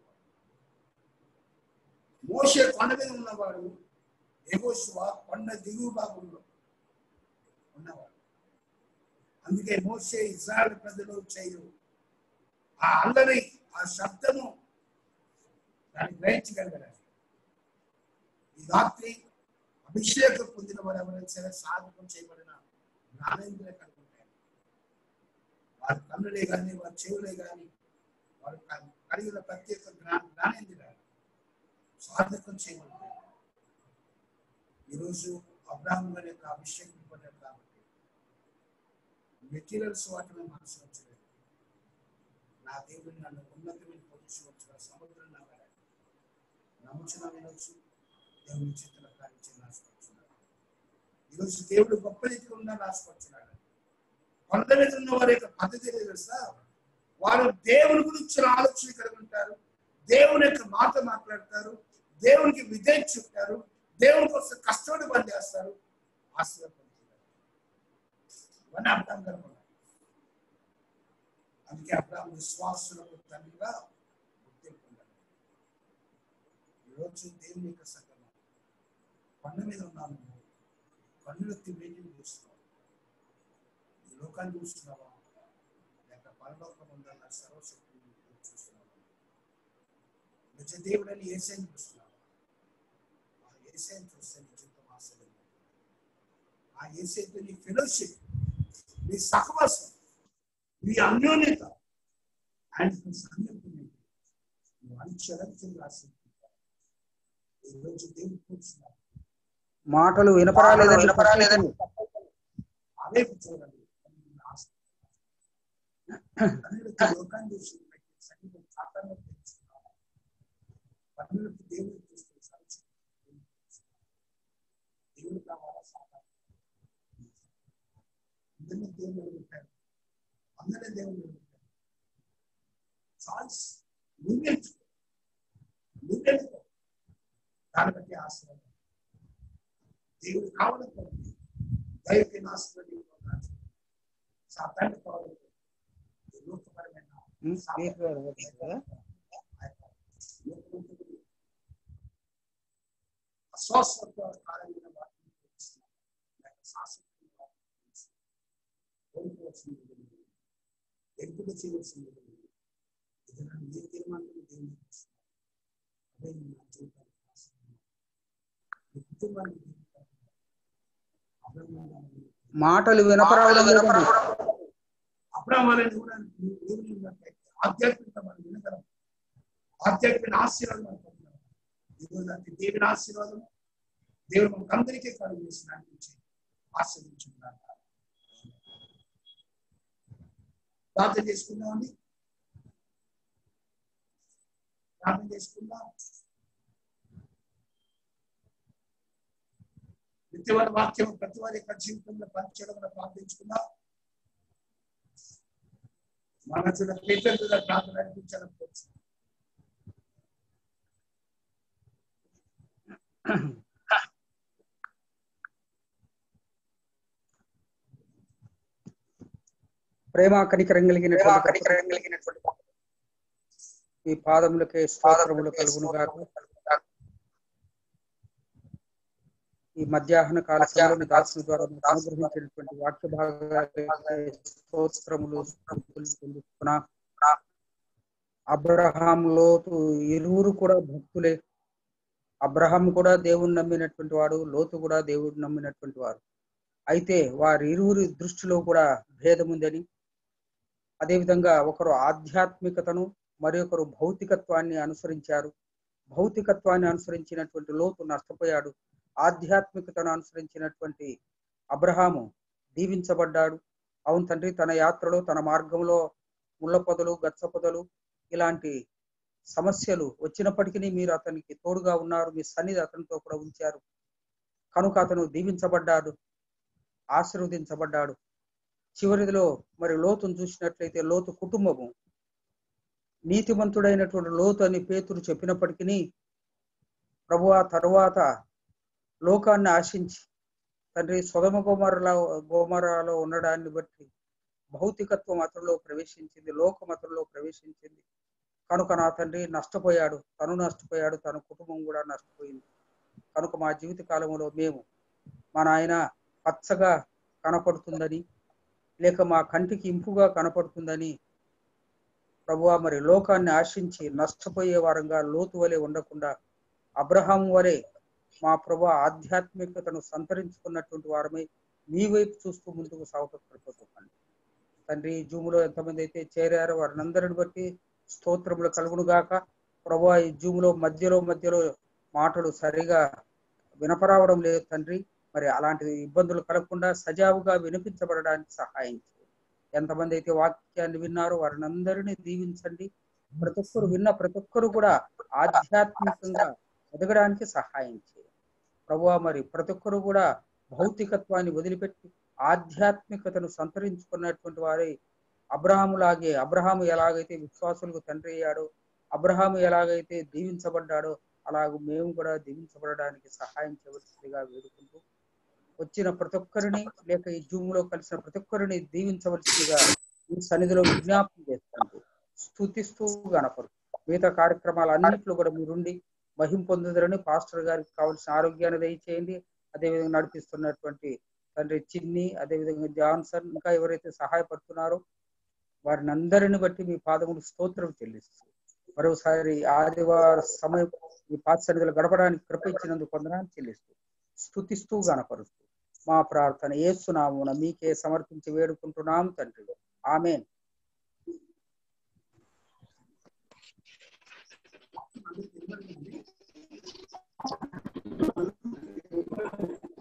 మోషే కొండ మీద ఉన్నవాడు ఎగోశివ కొండ దిగువ భాగంలో ఉన్నవాడు అందుకే మోసే ఇజ్రాయల్ ప్రజలు చేయు ఆ అల్లరి ఆ శబ్దము దాన్ని గ్రహించగలగడాలి ఈ రాత్రి అభిషేకం పొందిన వారు ఎవరైనా సరే సాధకం చేయబడిన జ్ఞానేంద్రియ కలిగి ఉంటారు వారి కన్నులే కానీ వారి చెవులే కానీ వారు క- కలిగిన ప్రత్యేక జ్ఞా జ్ఞానేంద్రియాలు సాధకం చేయబడతాయి ఈరోజు అబ్రాహ్మ గారి యొక్క అభిషేకం పడ్డారు కాబట్టి మెటీరియల్స్ వాటిని మనసు వచ్చలేదు నా దేవుడు నన్ను ఉన్నతమైన పొజిషన్ వచ్చిన సముద్రం నా వెళ్ళాలి నమ్ముచున్నా వినొచ్చు దేవుని చిత్తుల కార్యం చేయాలని ఆశపడుతున్నాడు ఈరోజు దేవుడు గొప్ప రీతిలో ఉండాలని ఆశపడుతున్నాడు కొండ మీద ఉన్న వారి యొక్క పద్ధతి ఏదో తెలుసా వారు దేవుని గురించి ఆలోచన కలిగి ఉంటారు దేవుని యొక్క మాట మాట్లాడతారు దేవునికి విధేయ చెప్తారు దేవుని కోసం కష్టపడి పని చేస్తారు ఆశీర్వదించారు ఇవన్నీ అర్థం కనుక అందుకే అబ్రాహం విశ్వాసులకు తండ్రిగా గుర్తింపు ఉండాలి. ఈరోజు దేవుని యొక్క సంగమం కొండ మీద ఉన్నాము కన్నులెత్తి వేడిని చూస్తున్నాం ఈ లోకాన్ని చూస్తున్నావా లేక పరలోకం ఉందన్న సర్వశక్తిని చూస్తున్నావా నిజ దేవుడని ఏసైని చూస్తున్నావా ఆ ఏసైని చూస్తే నీ జీవితం ఆశ్చర్యం ఆ ఏసైతో నీ ఫెలోషిప్ నీ సహవాసం నీ అన్యోన్యత ఆయన సంగతి నువ్వు అంచెలంచెలు ఆశిస్తున్నావు ఈరోజు దేవుడు కూర్చున్నావు మాటలు వినపరాలేదని వినపరాలేదని అవే చూడండి ఆశ. కన్నులకి లోకాన్ని చూసి సంగీతం సాతాన్ని తెలుసుకున్నావు కన్నులకి దేవుడు చూస్తే సంక్షేమం దేవుడు కావాలా సాతాను అందరినీ దేవుడు పెట్టారు అందరినీ దేవుడు పెట్టారు చాయిస్ నువ్వెంచుకో నువ్వెంచుకో దాన్ని బట్టి ఆశీర్వాదం దేవుడు కావాలంటే దైవకి నాశనం సాతాన్ని కావాలంటే లోకపరమైన ఉమ్, మీకు అర్థమవుతుంది కదా అస్వస్థత కారణమైన వాటిని తెలుస్తున్నాం. లేక శాశ్వతమైన వాటిని తెలుస్తున్నాం. కోరుకోవాల్సింది లేదు. ఎంపిక చేయవలసింది లేదు. ఇది నన్ను ఏ తీర్మానం దేవుని చూస్తున్నాను. అదే నా జీవితానికి ఆశీర్వాదం. ఈ కుటుంబానికి జీవితానికి అభివృద్ధి మాటలు వినపరాలేదని అబ్రాహ్మ అనేది కూడా దేవుని ఉన్నట్లయితే ఆధ్యాత్మిక మనం వినగలం ఆధ్యాత్మిక ఆశీర్వాదం మనం పొందగలం. ఈరోజు అంటే దేవుని ఆశీర్వాదం దేవుడు మనకు అందరికీ కలుగు చేసిన అనిపించి ఆశీర్వించుకున్నాను ప్రార్థన చేసుకుందామండి ప్రార్థన చేసుకుందాం నిత్యమైన వాక్యం ప్రతి వారి యొక్క జీవితంలో పంచడం ప్రార్థించుకుందాం మన చూడ పేపర్ ప్రార్థన అనిపించాలనుకోవచ్చు ప్రేమ కనికరం కలిగినటువంటి ఈ పాదములకే స్తోత్రములు కలుగును గాక ఈ మధ్యాహ్న కాల సమయంలో దాసుల ద్వారా మాకు అనుగ్రహించినటువంటి వాక్య భాగాలకే స్తోత్రములు స్తుతులు చెల్లిస్తున్నా అబ్రహాం లోతు ఇరువురు కూడా భక్తులే అబ్రహాం కూడా దేవుని నమ్మినటువంటి వాడు లోతు కూడా దేవుడు నమ్మినటువంటి వాడు అయితే వారి ఇరువురి దృష్టిలో కూడా భేదం ఉందని అదేవిధంగా ఒకరు ఆధ్యాత్మికతను మరి ఒకరు భౌతికత్వాన్ని అనుసరించారు భౌతికత్వాన్ని అనుసరించినటువంటి లోతు నష్టపోయాడు ఆధ్యాత్మికతను అనుసరించినటువంటి అబ్రహాము దీవించబడ్డాడు అవును తండ్రి తన యాత్రలో తన మార్గంలో ముళ్ళ పొదలు గచ్చ పొదలు ఇలాంటి సమస్యలు వచ్చినప్పటికీ మీరు అతనికి తోడుగా ఉన్నారు మీ సన్నిధి అతనితో కూడా ఉంచారు కనుక అతను దీవించబడ్డాడు ఆశీర్వదించబడ్డాడు చివరిదిలో మరి లోతును చూసినట్లయితే లోతు కుటుంబము నీతిమంతుడైనటువంటి లోతు అని పేతురు చెప్పినప్పటికీ ప్రభు ఆ తరువాత లోకాన్ని ఆశించి తండ్రి సుధమ గోమరలో గోమరాలో ఉండడాన్ని బట్టి భౌతికత్వం అతనిలో ప్రవేశించింది లోకం అతనిలో ప్రవేశించింది కనుక నా తండ్రి నష్టపోయాడు తను నష్టపోయాడు తన కుటుంబం కూడా నష్టపోయింది కనుక మా జీవిత కాలంలో మేము మా నాయన పచ్చగా కనపడుతుందని లేక మా కంటికి ఇంపుగా కనపడుతుందని ప్రభువా మరి లోకాన్ని ఆశించి నష్టపోయే వారంగా లోతు వలె ఉండకుండా అబ్రహాం వలె మా ప్రభు ఆధ్యాత్మికతను సంతరించుకున్నటువంటి వారమై మీ వైపు చూస్తూ ముందుకు సాగుతుంది తండ్రి జూములో ఎంతమంది అయితే చేరారో వారినందరిని బట్టి స్తోత్రములు కలుగును గాక ప్రభు ఈ జూములో మధ్యలో మధ్యలో మాటలు సరిగా వినపరావడం లేదు తండ్రి మరి అలాంటి ఇబ్బందులు కలగకుండా సజావుగా వినిపించబడడానికి సహాయం చేయండి ఎంతమంది అయితే వాక్యాన్ని విన్నారో వారిని అందరినీ దీవించండి ప్రతి ఒక్కరు విన్న ప్రతి ఒక్కరు కూడా ఆధ్యాత్మికంగా ఎదగడానికి సహాయం చేయండి ప్రభు మరి ప్రతి ఒక్కరు కూడా భౌతికత్వాన్ని వదిలిపెట్టి ఆధ్యాత్మికతను సంతరించుకున్నటువంటి వారే అబ్రహాములాగే అబ్రహాము ఎలాగైతే విశ్వాసులకు తండ్రి అయ్యాడో అబ్రహాము ఎలాగైతే దీవించబడ్డాడో అలాగూ మేము కూడా దీవించబడడానికి సహాయం చేయవలసిందిగా వేడుకుంటూ వచ్చిన ప్రతి ఒక్కరిని లేక ఈ జూమ్ లో కలిసిన ప్రతి ఒక్కరిని దీవించవలసిందిగా ఈ సన్నిధిలో విజ్ఞాపన చేస్తాను స్థుతిస్తూ గణపరు మిగతా కార్యక్రమాలన్నింటిలో కూడా మీరుండి మహిం పొందుదరని పాస్టర్ గారికి కావాల్సిన ఆరోగ్యాన్ని దయచేయండి అదేవిధంగా నడిపిస్తున్నటువంటి తండ్రి చిన్ని అదేవిధంగా జాన్సన్ ఇంకా ఎవరైతే సహాయపడుతున్నారో వారిని అందరిని బట్టి మీ పాదములు స్తోత్రం చెల్లిస్తూ మరోసారి ఆదివార సమయం ఈ పాత సన్నిధిలో గడపడానికి కృప ఇచ్చినందుకు కొందనాన్ని చెల్లిస్తూ స్థుతిస్తూ గనపరుస్తూ మా ప్రార్థన ఏసునామున మీకే సమర్పించి వేడుకుంటున్నాం తండ్రి ఆమెన్ Thank you.